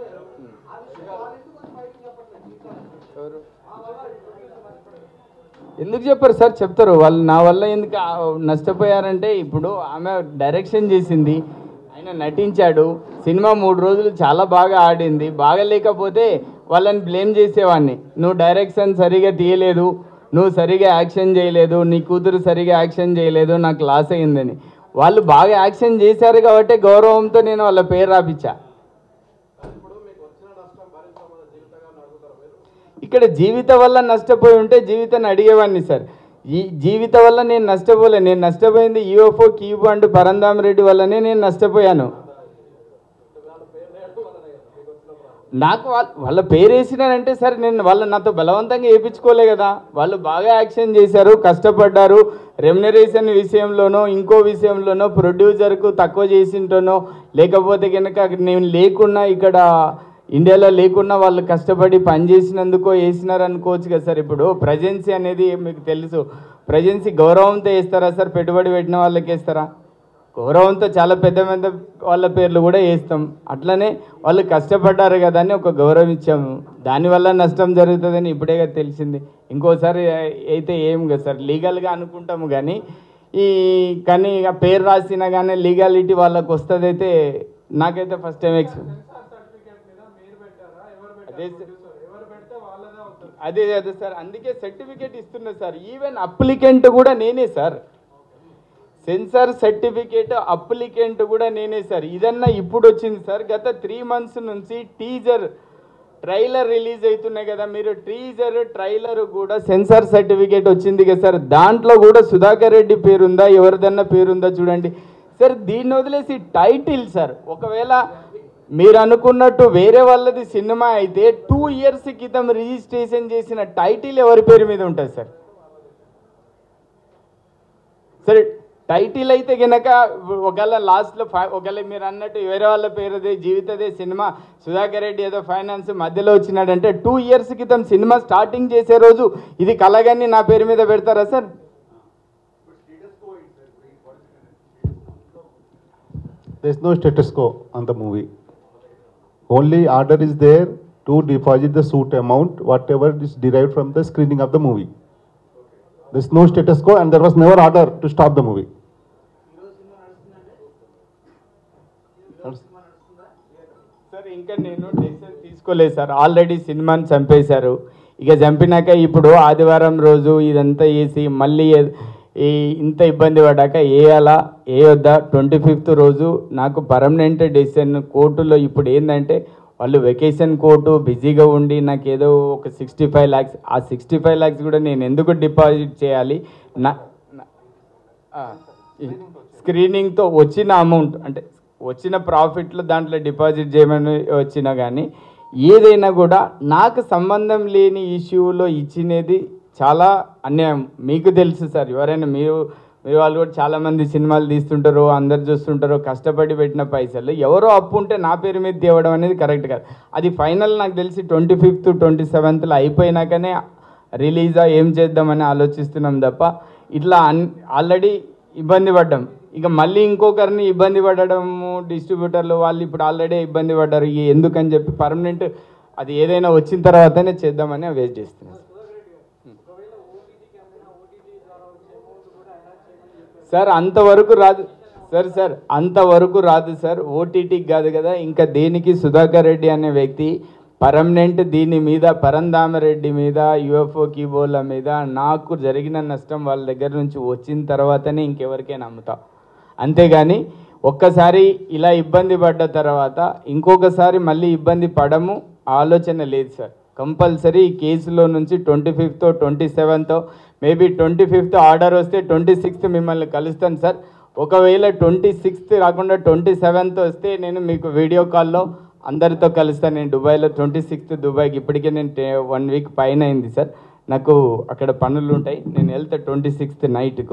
ఎవరు ఎందుకు చెప్పారు సార్ చెప్తారు వాళ్ళు నా వల్ల ఎందుకు ఆ నష్టపోయారంటే ఇప్పుడు ఆమె డైరెక్షన్ చేసింది ఆయన నటించాడు సినిమా మూడు రోజులు చాలా బాగా ఆడింది బాగా లేకపోతే వాళ్ళని బ్లేమ్ చేసేవాడిని నువ్వు డైరెక్షన్ సరిగా తీయలేదు నువ్వు సరిగా యాక్షన్ చేయలేదు నీ కూతురు సరిగా యాక్షన్ చేయలేదు నాకు లాస్ అయిందని వాళ్ళు బాగా యాక్షన్ చేశారు కాబట్టి గౌరవంతో నేను వాళ్ళ పేరు రాపిచ్చా ఇక్కడ జీవిత వల్ల నష్టపోయి ఉంటే జీవితాన్ని అడిగేవాడిని సార్ ఈ జీవిత వల్ల నేను నష్టపోలే నేను నష్టపోయింది UFO cube and Parandham Reddy వల్లనే నేను నష్టపోయాను నాకు వాళ్ళ వాళ్ళ పేరు వేసినారంటే సరే నేను వాళ్ళ నాతో బలవంతంగా వేయించుకోలే కదా వాళ్ళు బాగా యాక్షన్ చేశారు కష్టపడ్డారు రెమ్యునరేషన్ విషయంలోనో ఇంకో విషయంలోనో ప్రొడ్యూసర్కు తక్కువ చేసింటోనో లేకపోతే కనుక నేను లేకున్నా ఇక్కడ ఇండియాలో లేకున్నా వాళ్ళు కష్టపడి పని చేసినందుకో వేసినారు అనుకోవచ్చు కదా సార్ ఇప్పుడు ప్రజెన్సీ అనేది మీకు తెలుసు ప్రజెన్సీ గౌరవంతో వేస్తారా సార్ పెట్టుబడి పెట్టిన వాళ్ళకి వేస్తారా గౌరవంతో చాలా పెద్ద పెద్ద వాళ్ళ పేర్లు కూడా వేస్తాం అట్లనే వాళ్ళు కష్టపడ్డారు కదా అని ఒక గౌరవం ఇచ్చాము దానివల్ల నష్టం జరుగుతుందని ఇప్పుడే కదా తెలిసింది ఇంకోసారి అయితే ఏం కదా సార్ లీగల్గా అనుకుంటాము కానీ ఈ కానీ ఇక పేరు రాసినా కానీ లీగాలిటీ వాళ్ళకి వస్తుంది అయితే నాకైతే first time experience censor certificate మీద మీరు పెట్టారా ఎవరు అదే పెట్టారు సార్. Producer. ఎవరు పెడితే వాళ్ళదే అవుతుంది అదే అదే సార్ అందుకే సర్టిఫికేట్ ఇస్తున్నా సార్ ఈవెన్ అప్లికెంట్ కూడా నేనే సార్ సెన్సార్ సర్టిఫికేట్ అప్లికెంట్ కూడా నేనే సార్ ఇదన్నా ఇప్పుడు వచ్చింది సార్ గత త్రీ మంత్స్ నుంచి టీజర్ ట్రైలర్ రిలీజ్ అవుతున్నాయి కదా మీరు టీజర్ ట్రైలర్ కూడా సెన్సార్ సర్టిఫికేట్ వచ్చింది కదా సార్ దాంట్లో కూడా సుధాకర్ రెడ్డి పేరుందా ఎవరిదన్నా పేరుందా చూడండి సార్ దీన్ని వదిలేసి టైటిల్ సార్ ఒకవేళ మీరు అనుకున్నట్టు వేరే వాళ్ళది సినిమా అయితే టూ ఇయర్స్ క్రితం రిజిస్ట్రేషన్ చేసిన టైటిల్ ఎవరి పేరు మీద ఉంటుంది సార్ సరే టైటిల్ అయితే గనక ఒకవేళ లాస్ట్లో ఫై ఒకవేళ మీరు అన్నట్టు వేరే వాళ్ళ పేరుదే జీవితదే సినిమా సుధాకర్ రెడ్డి ఏదో ఫైనాన్స్ మధ్యలో వచ్చినాడంటే టూ ఇయర్స్ క్రితం సినిమా స్టార్టింగ్ చేసే రోజు ఇది కలగాని నా పేరు మీద పెడతారా sir There is no status quo on the movie. Only order is there to deposit the suit amount, whatever is derived from the screening of the movie. There is no status quo and there was never order to stop the movie. Sir ఇంకా నేను decision తీసుకోలేదు sir already సినిమాని చంపేశారు ఇక చంపినాక ఇప్పుడు ఆదివారం రోజు ఇదంతా వేసి మళ్ళీ ఏ- ఈ ఇంత ఇబ్బంది పడ్డాక వేయాలా వేయొద్దా ట్వంటీ ఫిఫ్త్ రోజు నాకు పర్మనెంట్ డెసిషన్ కోర్టులో ఇప్పుడు ఏంటంటే వాళ్ళు వెకేషన్ కోర్టు బిజీగా ఉండి నాకు ఏదో ఒక సిక్స్టీ ఫైవ్ ల్యాక్స్ ఆ సిక్స్టీ ఫైవ్ ల్యాక్స్ కూడా నేను ఎందుకు డిపాజిట్ చేయాలి నా నా- ఆ, ఈ స్క్రీనింగ్తో వచ్చిన అమౌంట్ అంటే వచ్చిన ప్రాఫిట్లో దాంట్లో డిపాజిట్ చేయమని వచ్చినా కానీ ఏదైనా కూడా నాకు సంబంధం లేని ఇష్యూలో ఇచ్చినది చాలా అన్యాయం మీకు తెలుసు సార్ ఎవరైనా మీరు మీరు వాళ్ళు కూడా చాలామంది సినిమాలు తీస్తుంటారు అందరు చూస్తుంటారు కష్టపడి పెట్టిన పైసలు ఎవరో అప్పు ఉంటే నా పేరు మీద తేవడం అనేది కరెక్ట్ కాదు అది ఫైనల్ నాకు తెలిసి ట్వంటీ ఫిఫ్త్ ట్వంటీ సెవెంత్లో అయిపోయినాకనే రిలీజా ఏం చేద్దామని ఆలోచిస్తున్నాం తప్ప ఇట్లా అన్ ఆల్రెడీ ఇబ్బంది పడ్డాం ఇక మళ్ళీ ఇంకొకరిని ఇబ్బంది పడడము డిస్ట్రిబ్యూటర్లు వాళ్ళు ఇప్పుడు ఆల్రెడీ ఇబ్బంది పడ్డారు ఇక ఎందుకని చెప్పి పర్మనెంట్ అది ఏదైనా వచ్చిన తర్వాతనే చేద్దామని వెయిట్ చేస్తున్నాం సార్ అంతవరకు రాదు సార్ సార్ అంతవరకు రాదు సార్ ఓటీటీకి కాదు కదా ఇంకా దేనికి సుధాకర్ రెడ్డి అనే వ్యక్తి పర్మనెంట్ దీని మీద పరంధామరెడ్డి మీద యుఎఫ్ఓ కీబోర్ల మీద నాకు జరిగిన నష్టం వాళ్ళ దగ్గర నుంచి వచ్చిన తర్వాతనే ఇంకెవరికైనా అమ్ముతా అంతేగాని ఒక్కసారి ఇలా ఇబ్బంది పడ్డ తర్వాత ఇంకొకసారి మళ్ళీ ఇబ్బంది పడము ఆలోచన లేదు సార్ కంపల్సరీ ఈ కేసులో నుంచి twenty fifth twenty seventh maybe twenty fifth order వస్తే ట్వంటీ సిక్స్త్ మిమ్మల్ని కలుస్తాను సార్ ఒకవేళ ట్వంటీ సిక్స్త్ రాకుండా ట్వంటీ సెవెంత్ వస్తే నేను మీకు వీడియో కాల్లో అందరితో కలుస్తాను నేను దుబాయ్లో ట్వంటీ సిక్స్త్ దుబాయ్కి ఇప్పటికే నేను వన్ వీక్ పైన అయింది సార్ నాకు అక్కడ పనులు ఉంటాయి నేను వెళ్తా ట్వంటీ సిక్స్త్ నైట్కు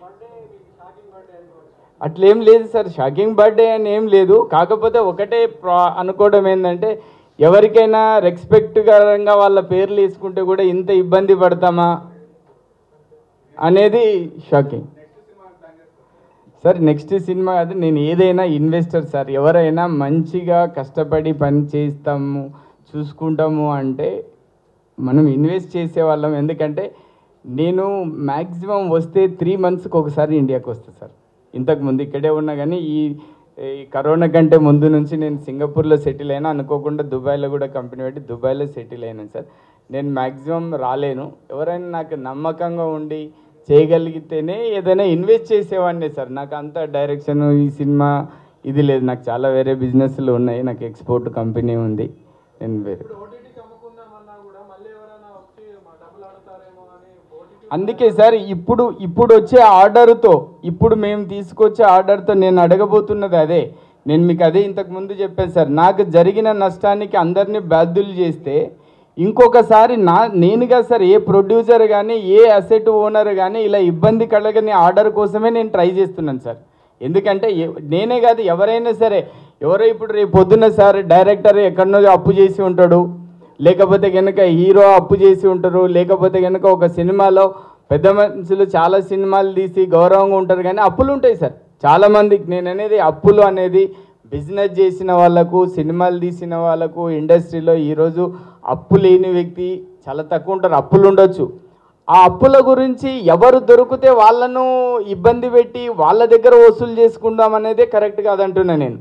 అట్లేం లేదు సార్ షాకింగ్ బర్త్డే అని ఏం లేదు కాకపోతే ఒకటే ప్రా అనుకోవడం ఏంటంటే ఎవరికైనా రెస్పెక్ట్కరంగా వాళ్ళ పేర్లు వేసుకుంటే కూడా ఇంత ఇబ్బంది పడతామా అనేది షాకింగ్ సార్ నెక్స్ట్ సినిమా అది నేను ఏదైనా ఇన్వెస్టర్ సార్ ఎవరైనా మంచిగా కష్టపడి పని చేస్తాము చూసుకుంటాము అంటే మనం ఇన్వెస్ట్ చేసే వాళ్ళం ఎందుకంటే నేను మ్యాక్సిమం వస్తే త్రీ మంత్స్కి ఒకసారి ఇండియాకి వస్తాను సార్ ఇంతకు ముందు ఇక్కడే ఉన్నా కానీ ఈ ఈ కరోనా కంటే ముందు నుంచి నేను సింగపూర్లో సెటిల్ అయినా అనుకోకుండా దుబాయ్లో కూడా కంపెనీ పెట్టి దుబాయ్లో సెటిల్ అయినాను సార్ నేను మ్యాక్సిమం రాలేను ఎవరైనా నాకు నమ్మకంగా ఉండి చేయగలిగితేనే ఏదైనా ఇన్వెస్ట్ చేసేవాడిని సార్ నాకు అంత డైరెక్షన్ ఈ సినిమా ఇది లేదు నాకు చాలా వేరే బిజినెస్లు ఉన్నాయి నాకు ఎక్స్పోర్ట్ కంపెనీ ఉంది నేను వేరే ఇప్పుడు ఓటీటీకి అమ్ముకుందామన్నా కూడా మళ్ళీ ఎవరైనా వచ్చి మా డబ్బులు ఆడతారేమో అని ఓటీటీ అందుకే సార్ ఇప్పుడు ఇప్పుడు వచ్చే ఆర్డర్తో ఇప్పుడు మేము తీసుకొచ్చే ఆర్డర్తో నేను అడగబోతున్నది అదే నేను మీకు అదే ఇంతకు ముందు చెప్పాను సార్ నాకు జరిగిన నష్టానికి అందరినీ బాధ్యులు చేస్తే ఇంకొకసారి నా నేనుగా సార్ ఏ ప్రొడ్యూసర్ కానీ ఏ అసెట్ ఓనర్ కానీ ఇలా ఇబ్బంది కలగని ఆర్డర్ కోసమే నేను ట్రై చేస్తున్నాను సార్ ఎందుకంటే ఎ- నేనే కాదు ఎవరైనా సరే ఎవరో ఇప్పుడు రేపు పొద్దున్న సార్ డైరెక్టర్ ఎక్కడనో అప్పు చేసి ఉంటాడు లేకపోతే కనుక హీరో అప్పు చేసి ఉంటారు లేకపోతే కనుక ఒక సినిమాలో పెద్ద మనుషులు చాలా సినిమాలు తీసి గౌరవంగా ఉంటారు కానీ అప్పులు ఉంటాయి సార్ చాలామంది నేను అనేది అప్పులు అనేది బిజినెస్ చేసిన వాళ్ళకు సినిమాలు తీసిన వాళ్ళకు ఇండస్ట్రీలో ఈరోజు అప్పు లేని వ్యక్తి చాలా తక్కువ ఉంటారు అప్పులు ఉండొచ్చు ఆ అప్పుల గురించి ఎవరు దొరికితే వాళ్ళను ఇబ్బంది పెట్టి వాళ్ళ దగ్గర వసూలు చేసుకుందాం అనేదే కరెక్ట్ కాదంటున్నా నేను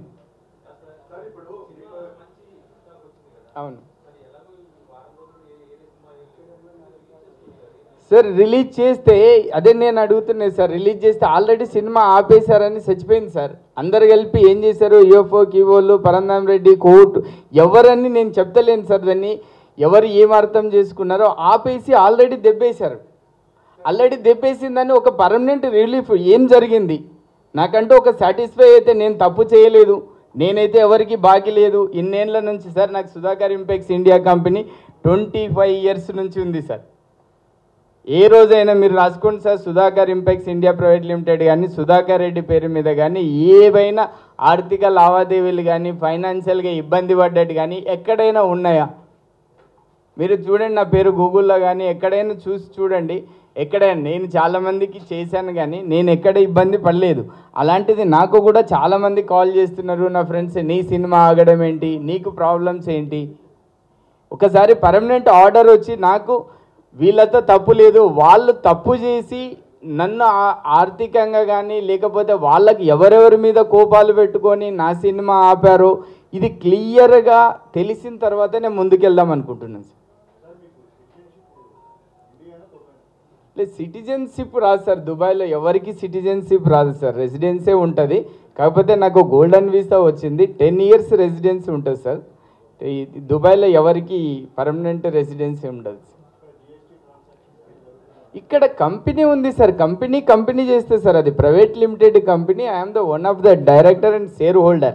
అవును సార్ రిలీజ్ చేస్తే అదే నేను అడుగుతున్నాను సార్ రిలీజ్ చేస్తే ఆల్రెడీ సినిమా ఆపేశారని చచ్చిపోయింది సార్ అందరు కలిపి ఏం చేశారు యూఎఫ్ఓ కివోలు పరంధామ్ రెడ్డి కోర్టు ఎవరని నేను చెప్తలేను సార్ దాన్ని ఎవరు ఏం అర్థం చేసుకున్నారో ఆపేసి ఆల్రెడీ దెబ్బేశారు ఆల్రెడీ దెబ్బేసిందని ఒక పర్మనెంట్ రిలీఫ్ ఏం జరిగింది నాకంటూ ఒక సాటిస్ఫై అయితే నేను తప్పు చేయలేదు నేనైతే ఎవరికి బాకీ లేదు ఇన్నేళ్ళ నుంచి సార్ నాకు Sudhakar Impex India company twenty five years నుంచి ఉంది సార్ ఏ రోజైనా మీరు రాసుకోండి sir Sudhakar Impex India private limited కానీ సుధాకర్ రెడ్డి పేరు మీద కానీ ఏవైనా ఆర్థిక లావాదేవీలు కానీ ఫైనాన్షియల్గా ఇబ్బంది పడ్డట్టు కానీ ఎక్కడైనా ఉన్నాయా మీరు చూడండి నా పేరు గూగుల్లో కానీ ఎక్కడైనా చూసి చూడండి ఎక్కడైనా నేను చాలామందికి చేశాను కానీ నేను ఎక్కడ ఇబ్బంది పడలేదు అలాంటిది నాకు కూడా చాలామంది కాల్ చేస్తున్నారు నా ఫ్రెండ్స్ నీ సినిమా ఆగడం ఏంటి నీకు ప్రాబ్లమ్స్ ఏంటి ఒకసారి పర్మనెంట్ ఆర్డర్ వచ్చి నాకు వీళ్ళతో తప్పు లేదు వాళ్ళు తప్పు చేసి నన్ను ఆ- ఆర్థికంగా కానీ లేకపోతే వాళ్ళకి ఎవరెవరి మీద కోపాలు పెట్టుకొని నా సినిమా ఆపారో ఇది క్లియర్గా తెలిసిన తర్వాత నేను ముందుకెళ్దాం అనుకుంటున్నాను సార్ లేదు సిటిజన్షిప్ రాదు సార్ దుబాయ్లో ఎవరికి సిటిజన్షిప్ రాదు సార్ రెసిడెన్సే ఉంటుంది కాకపోతే నాకు గోల్డెన్ వీసా వచ్చింది టెన్ ఇయర్స్ రెసిడెన్సీ ఉంటుంది సార్ ఈ దుబాయ్లో ఎవరికి పర్మనెంట్ రెసిడెన్సీ ఉండదు ఇక్కడ కంపెనీ ఉంది సార్ కంపెనీ కంపెనీ చేస్తే సార్ అది private limited company I'm the one of the director and shareholder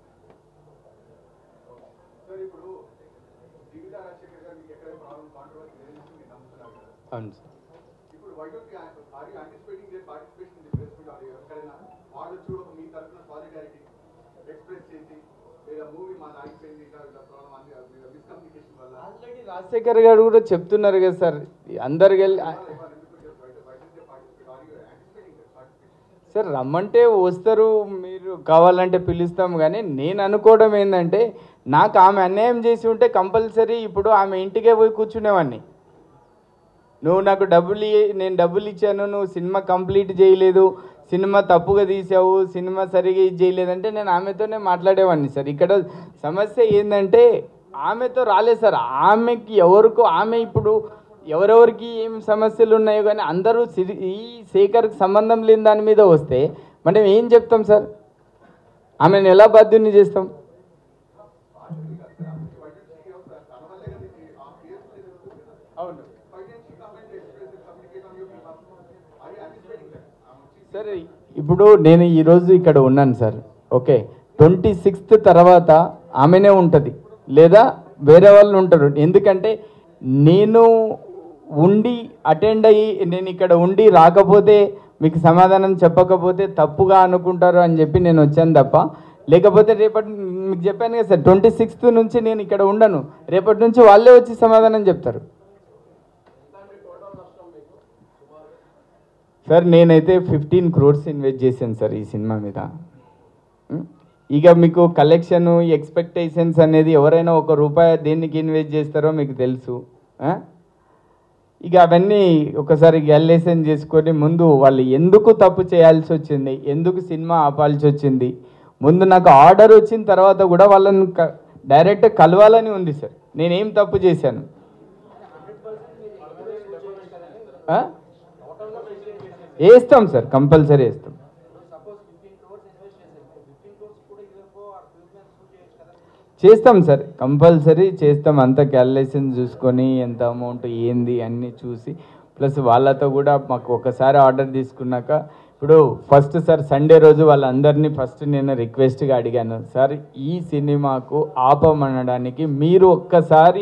అవును సార్ ఇప్పుడు why don't are you anticipating their participation in the press meet or ఎక్కడైనా వాళ్ళు వచ్చి కూడా మీ తరఫున సాలిడారిటీ ఎక్స్ప్రెస్ చేసి లేదా మూవీ మాది ఆగిపోయింది ఇట్లా ఇట్లా ప్రాబ్లం అంది మిస్కమ్యూనికేషన్ వల్ల ఆల్రెడీ రాజశేఖర్ గారు కూడా చెప్తున్నారు కదా సార్ అందరు వెళ్ళి సార్ రమ్మంటే వస్తారు మీరు కావాలంటే పిలుస్తాం కానీ నేను అనుకోవడం ఏంటంటే నాకు ఆమె అన్యాయం చేసి ఉంటే కంపల్సరీ ఇప్పుడు ఆమె ఇంటికే పోయి కూర్చునేవాడిని నువ్వు నాకు డబ్బులు ఇయ్యి- నేను డబ్బులు ఇచ్చాను నువ్వు సినిమా కంప్లీట్ చేయలేదు సినిమా తప్పుగా తీసావు సినిమా సరిగా ఇది చేయలేదంటే నేను ఆమెతోనే మాట్లాడేవాడిని సార్ ఇక్కడ సమస్య ఏంటంటే ఆమెతో రాలేదు సార్ ఆమెకి ఎవరికో ఆమె ఇప్పుడు ఎవరెవరికి ఏం సమస్యలు ఉన్నాయో కానీ అందరూ సిరి- ఈ శేఖర్కి సంబంధం లేని దాని మీద వస్తే మనం ఏం చెప్తాం సార్ ఆమెను ఎలా బాధ్యుని చేస్తాం అవును సార్ ఇప్పుడు నేను ఈరోజు ఇక్కడ ఉన్నాను సార్ ఓకే ట్వంటీ సిక్స్త్ తర్వాత ఆమెనే ఉంటుంది లేదా వేరే వాళ్ళు ఉంటారు ఎందుకంటే నేను ఉండి అటెండ్ అయ్యి నేను ఇక్కడ ఉండి రాకపోతే మీకు సమాధానం చెప్పకపోతే తప్పుగా అనుకుంటారు అని చెప్పి నేను వచ్చాను తప్ప లేకపోతే రేపటి మీకు చెప్పాను కదా సార్ ట్వంటీ సిక్స్త్ నుంచి నేను ఇక్కడ ఉండను రేపటి నుంచి వాళ్ళే వచ్చి సమాధానం చెప్తారు సార్ నేనైతే ఫిఫ్టీన్ క్రోర్స్ ఇన్వెస్ట్ చేశాను సార్ ఈ సినిమా మీద ఉం? ఇక మీకు కలెక్షన్ ఎక్స్పెక్టేషన్స్ అనేది ఎవరైనా ఒక రూపాయి దేనికి ఇన్వెస్ట్ చేస్తారో మీకు తెలుసు ఆ? ఇక అవన్నీ ఒకసారి గ్యాలేషన్ చేసుకొని ముందు వాళ్ళు ఎందుకు తప్పు చేయాల్సి వచ్చింది ఎందుకు సినిమా ఆపాల్సి వచ్చింది ముందు నాకు ఆర్డర్ వచ్చిన తర్వాత కూడా వాళ్ళని క- డైరెక్ట్ కలవాలని ఉంది సార్ నేనేం తప్పు చేశాను ఆ? వేస్తాం సార్ కంపల్సరీ వేస్తాం చేస్తాం సార్ కంపల్సరీ చేస్తాం అంత క్యాలిక్యులేషన్ చూసుకొని ఎంత అమౌంట్ ఏంది అన్నీ చూసి ప్లస్ వాళ్ళతో కూడా మాకు ఒకసారి ఆర్డర్ తీసుకున్నాక ఇప్పుడు ఫస్ట్ సార్ సండే రోజు వాళ్ళందరినీ ఫస్ట్ నేను రిక్వెస్ట్గా అడిగాను సార్ ఈ సినిమాకు ఆపమనడానికి మీరు ఒక్కసారి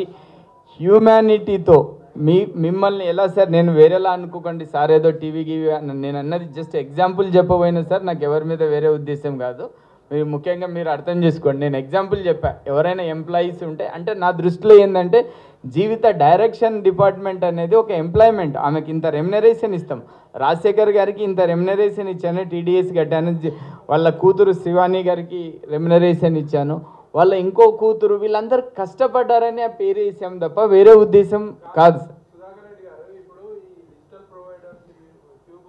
హ్యూమానిటీతో మీ మిమ్మల్ని ఎలా సార్ నేను వేరేలా అనుకోకండి సార్ ఏదో టీవీ గీవీ అన్న- నేను అన్నది జస్ట్ ఎగ్జాంపుల్ చెప్పబోయినా సార్ నాకు ఎవరి మీద వేరే ఉద్దేశం కాదు మీరు ముఖ్యంగా మీరు అర్థం చేసుకోండి నేను ఎగ్జాంపుల్ చెప్పా ఎవరైనా ఎంప్లాయీస్ ఉంటే అంటే నా దృష్టిలో ఏంటంటే జీవిత డైరెక్షన్ డిపార్ట్మెంట్ అనేది ఒక ఎంప్లాయ్మెంట్ ఆమెకి ఇంత రెమ్యునరేషన్ ఇస్తాం రాజశేఖర్ గారికి ఇంత రెమ్యునరేషన్ ఇచ్చాను టీడీఎస్ కట్టాను జి- వాళ్ళ కూతురు శివాని గారికి రెమ్యునరేషన్ ఇచ్చాను వాళ్ళ ఇంకో కూతురు వీళ్ళందరూ కష్టపడ్డారని ఆ పేరు వేసాం తప్ప వేరే ఉద్దేశం కాదు సార్ సుధాకర్ రెడ్డి గారు ఇప్పుడు ఈ డిజిటల్ ప్రొవైడర్స్ ట్యూబ్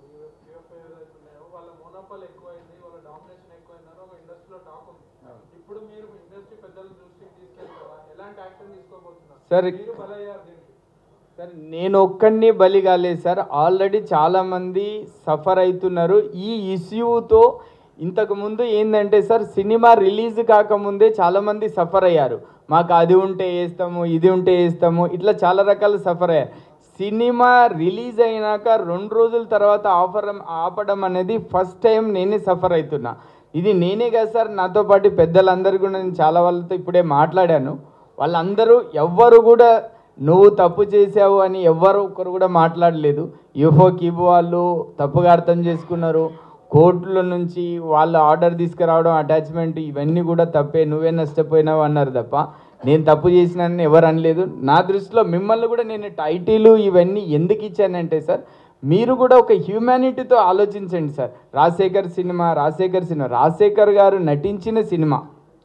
యూఎఫ్ఐ ఏదైతే ఉన్నాయో వాళ్ళ మోనోపాల్ ఎక్కువైంది వాళ్ళ డామినేషన్ ఎక్కువైందని ఒక ఇండస్ట్రీలో టాక్ ఉంది ఇప్పుడు మీరు ఇండస్ట్రీ పెద్దల దృష్టికి తీసుకెళ్తారా ఎలాంటి యాక్షన్ తీసుకోబోతున్నారు సార్ మీరు బలయ్యారు దీనికి సార్ నేను ఒక్కడిని బలి కాలేదు సార్ ఆల్రెడీ చాలామంది సఫర్ అవుతున్నారు ఈ ఇష్యూతో ఇంతకు ముందు ఏంటంటే సార్ సినిమా రిలీజ్ కాకముందే చాలామంది సఫర్ అయ్యారు మాకు అది ఉంటే వేస్తాము ఇది ఉంటే వేస్తాము ఇట్లా చాలా రకాల సఫర్ అయ్యారు సినిమా రిలీజ్ అయినాక రెండు రోజుల తర్వాత ఆఫర్ ఆపడం అనేది ఫస్ట్ టైం నేనే సఫర్ అవుతున్నా ఇది నేనే కదా సార్ నాతో పాటు పెద్దలందరూ కూడా నేను చాలా వాళ్ళతో ఇప్పుడే మాట్లాడాను వాళ్ళందరూ ఎవ్వరు కూడా నువ్వు తప్పు చేసావు అని ఎవ్వరు ఒక్కరు కూడా మాట్లాడలేదు యూఫో కీబో వాళ్ళు తప్పుగా అర్థం చేసుకున్నారు కోర్టుల నుంచి వాళ్ళు ఆర్డర్ తీసుకురావడం అటాచ్మెంట్ ఇవన్నీ కూడా తప్పే నువ్వే నష్టపోయినావు అన్నారు తప్ప నేను తప్పు చేసినానని ఎవరు అనలేదు నా దృష్టిలో మిమ్మల్ని కూడా నేను టైటిల్ ఇవన్నీ ఎందుకు ఇచ్చానంటే సార్ మీరు కూడా ఒక హ్యూమానిటీతో ఆలోచించండి sir Rajasekhar cinema Rajasekhar cinema Rajasekhar గారు నటించిన సినిమా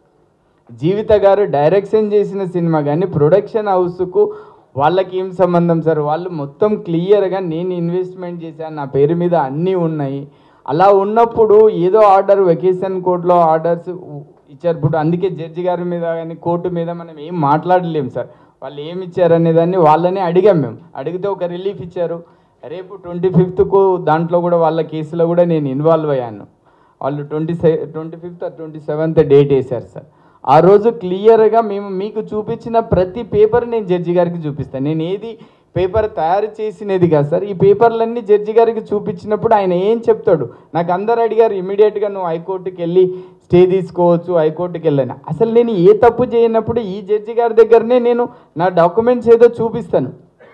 జీవిత గారు డైరెక్షన్ చేసిన సినిమా కానీ ప్రొడక్షన్ హౌస్కు వాళ్ళకి ఏం సంబంధం సార్ వాళ్ళు మొత్తం క్లియర్గా నేను ఇన్వెస్ట్మెంట్ చేశాను నా పేరు మీద అన్నీ ఉన్నాయి అలా ఉన్నప్పుడు ఏదో ఆర్డర్ వెకేషన్ కోర్టులో ఆర్డర్స్ ఇచ్చారు ఇప్పుడు అందుకే జడ్జి గారి మీద కానీ కోర్టు మీద మనం ఏం మాట్లాడలేం సార్ వాళ్ళు ఏమి ఇచ్చారనే దాన్ని వాళ్ళనే అడిగాం మేము అడిగితే ఒక రిలీఫ్ ఇచ్చారు రేపు ట్వంటీ ఫిఫ్త్కు దాంట్లో కూడా వాళ్ళ కేసులో కూడా నేను ఇన్వాల్వ్ అయ్యాను వాళ్ళు ట్వంటీ సె twenty fifth twenty seventh date వేశారు సార్ ఆ రోజు క్లియర్గా మేము మీకు చూపించిన ప్రతి పేపర్ నేను జడ్జి గారికి చూపిస్తాను నేను ఏది పేపర్ తయారు చేసినది కాదు సార్ ఈ పేపర్లన్నీ జడ్జి గారికి చూపించినప్పుడు ఆయన ఏం చెప్తాడు నాకు అందరు అడిగారు ఇమీడియట్గా నువ్వు హైకోర్టుకి వెళ్ళి స్టే తీసుకోవచ్చు హైకోర్టుకి వెళ్ళని అసలు నేను ఏ తప్పు చేయనప్పుడు ఈ జడ్జి గారి దగ్గరనే నేను నా డాక్యుమెంట్స్ ఏదో చూపిస్తాను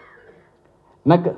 నాకు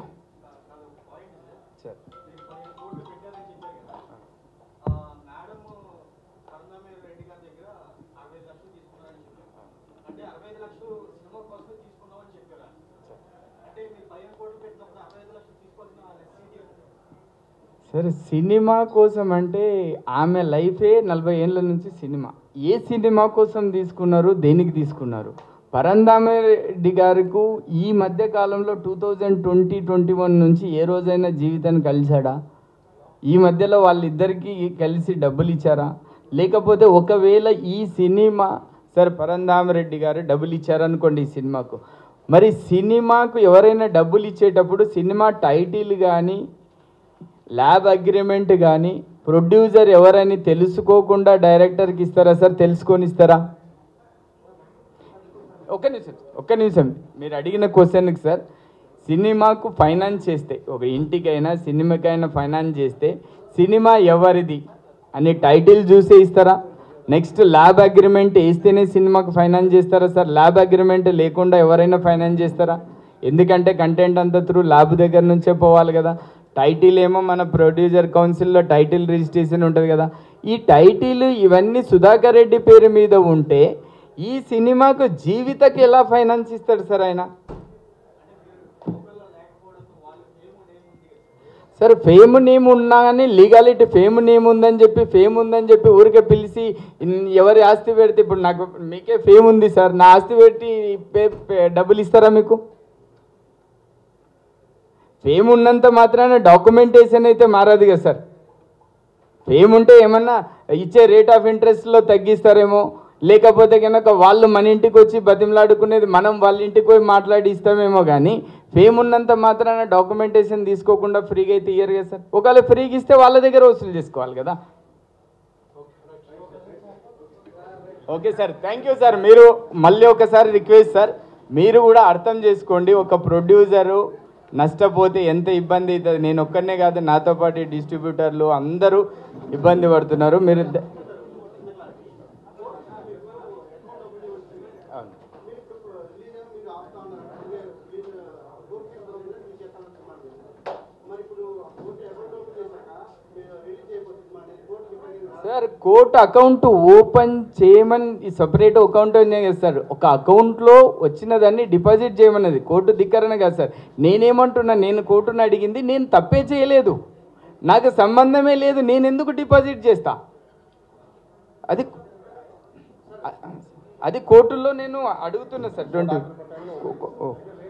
మేడం కరుణామయ్య రెడ్డి గారి దగ్గర అరవై ఐదు లక్షలు తీసుకున్నారని చెప్పారు అంటే అరవై ఐదు లక్షలు సినిమా కోసం తీసుకున్నామని చెప్పారు అంటే మీరు పదిహేను కోట్లు పెట్టినప్పుడు అరవై ఐదు లక్షలు తీసుకోవాల్సిన నెసెసిటీ సరే సినిమా కోసం అంటే ఆమె లైఫే నలభై ఏళ్ళ నుంచి సినిమా ఏ సినిమా కోసం తీసుకున్నారు దేనికి తీసుకున్నారు పరంధామరెడ్డి గారికి ఈ మధ్య కాలంలో two thousand twenty twenty one నుంచి ఏ రోజైనా జీవితాన్ని కలిశాడా ఈ మధ్యలో వాళ్ళిద్దరికీ కలిసి డబ్బులు ఇచ్చారా లేకపోతే ఒకవేళ ఈ సినిమా సరే పరంధామరెడ్డి గారు డబ్బులు ఇచ్చారనుకోండి ఈ సినిమాకు మరి సినిమాకు ఎవరైనా డబ్బులు ఇచ్చేటప్పుడు సినిమా టైటిల్ కానీ ల్యాబ్ అగ్రిమెంట్ కానీ ప్రొడ్యూసర్ ఎవరని తెలుసుకోకుండా డైరెక్టర్కి ఇస్తారా సార్ తెలుసుకొని ఇస్తారా ఒక్క నిమిషం ఒక్క నిమిషం మీరు అడిగిన క్వశ్చన్కి సార్ సినిమాకు ఫైనాన్స్ చేస్తే ఒక ఇంటికైనా సినిమాకైనా ఫైనాన్స్ చేస్తే సినిమా ఎవరిది అని టైటిల్ చూసే ఇస్తారా నెక్స్ట్ ల్యాబ్ అగ్రిమెంట్ వేస్తేనే సినిమాకు ఫైనాన్స్ చేస్తారా సార్ ల్యాబ్ అగ్రిమెంట్ లేకుండా ఎవరైనా ఫైనాన్స్ చేస్తారా ఎందుకంటే కంటెంట్ అంతా త్రూ ల్యాబ్ దగ్గర నుంచే పోవాలి కదా టైటిల్ ఏమో మన ప్రొడ్యూసర్ కౌన్సిల్లో టైటిల్ రిజిస్ట్రేషన్ ఉంటుంది కదా ఈ టైటిల్ ఇవన్నీ సుధాకర్ రెడ్డి పేరు మీద ఉంటే ఈ సినిమాకు జీవితకి ఎలా ఫైనాన్స్ ఇస్తాడు సార్ ఆయన సార్ ఫేమ్ నేమ్ ఉన్నా కానీ లీగాలిటీ ఫేమ్ నేమ్ ఉందని చెప్పి ఫేమ్ ఉందని చెప్పి ఊరికే పిలిచి ఇన్- ఎవరి ఆస్తి పెడితే ఇప్పుడు నాకు మీకే ఫేమ్ ఉంది సార్ నా ఆస్తి పెట్టి పే- పే- డబ్బులు ఇస్తారా మీకు ఫేమ్ ఉన్నంత మాత్రాన డాక్యుమెంటేషన్ అయితే మారదు కదా సార్ ఫేమ్ ఉంటే ఏమన్నా ఇచ్చే రేట్ ఆఫ్ ఇంట్రెస్ట్లో తగ్గిస్తారేమో లేకపోతే కనుక వాళ్ళు మన ఇంటికి వచ్చి బతిమలాడుకునేది మనం వాళ్ళ ఇంటికి పోయి మాట్లాడి ఇస్తామేమో కానీ ఫేమ్ ఉన్నంత మాత్రాన డాక్యుమెంటేషన్ తీసుకోకుండా ఫ్రీగా అయితే ఇయ్యరు కదా సార్ ఒకవేళ ఫ్రీగా ఇస్తే వాళ్ళ దగ్గర వసూలు చేసుకోవాలి కదా okay sir thank you sir మీరు మళ్ళీ ఒకసారి రిక్వెస్ట్ సార్ మీరు కూడా అర్థం చేసుకోండి ఒక ప్రొడ్యూసరు నష్టపోతే ఎంత ఇబ్బంది అవుతుంది నేను ఒక్కనే కాదు నాతో పాటు డిస్ట్రిబ్యూటర్లు అందరూ ఇబ్బంది పడుతున్నారు మీరు ద- అవును. సార్ కోర్టు అకౌంట్ ఓపెన్ చేయమని సపరేట్ అకౌంట్ ఉన్నాయి కదా సార్ ఒక అకౌంట్లో వచ్చిన దాన్ని డిపాజిట్ చేయమన్నది కోర్టు ధిక్కరణ కాదు సార్ నేనేమంటున్నా నేను కోర్టును అడిగింది నేను తప్పే చేయలేదు నాకు సంబంధమే లేదు నేను ఎందుకు డిపాజిట్ చేస్తా అది అది కోర్టులో నేను అడుగుతున్నా సార్ ట్వంటీ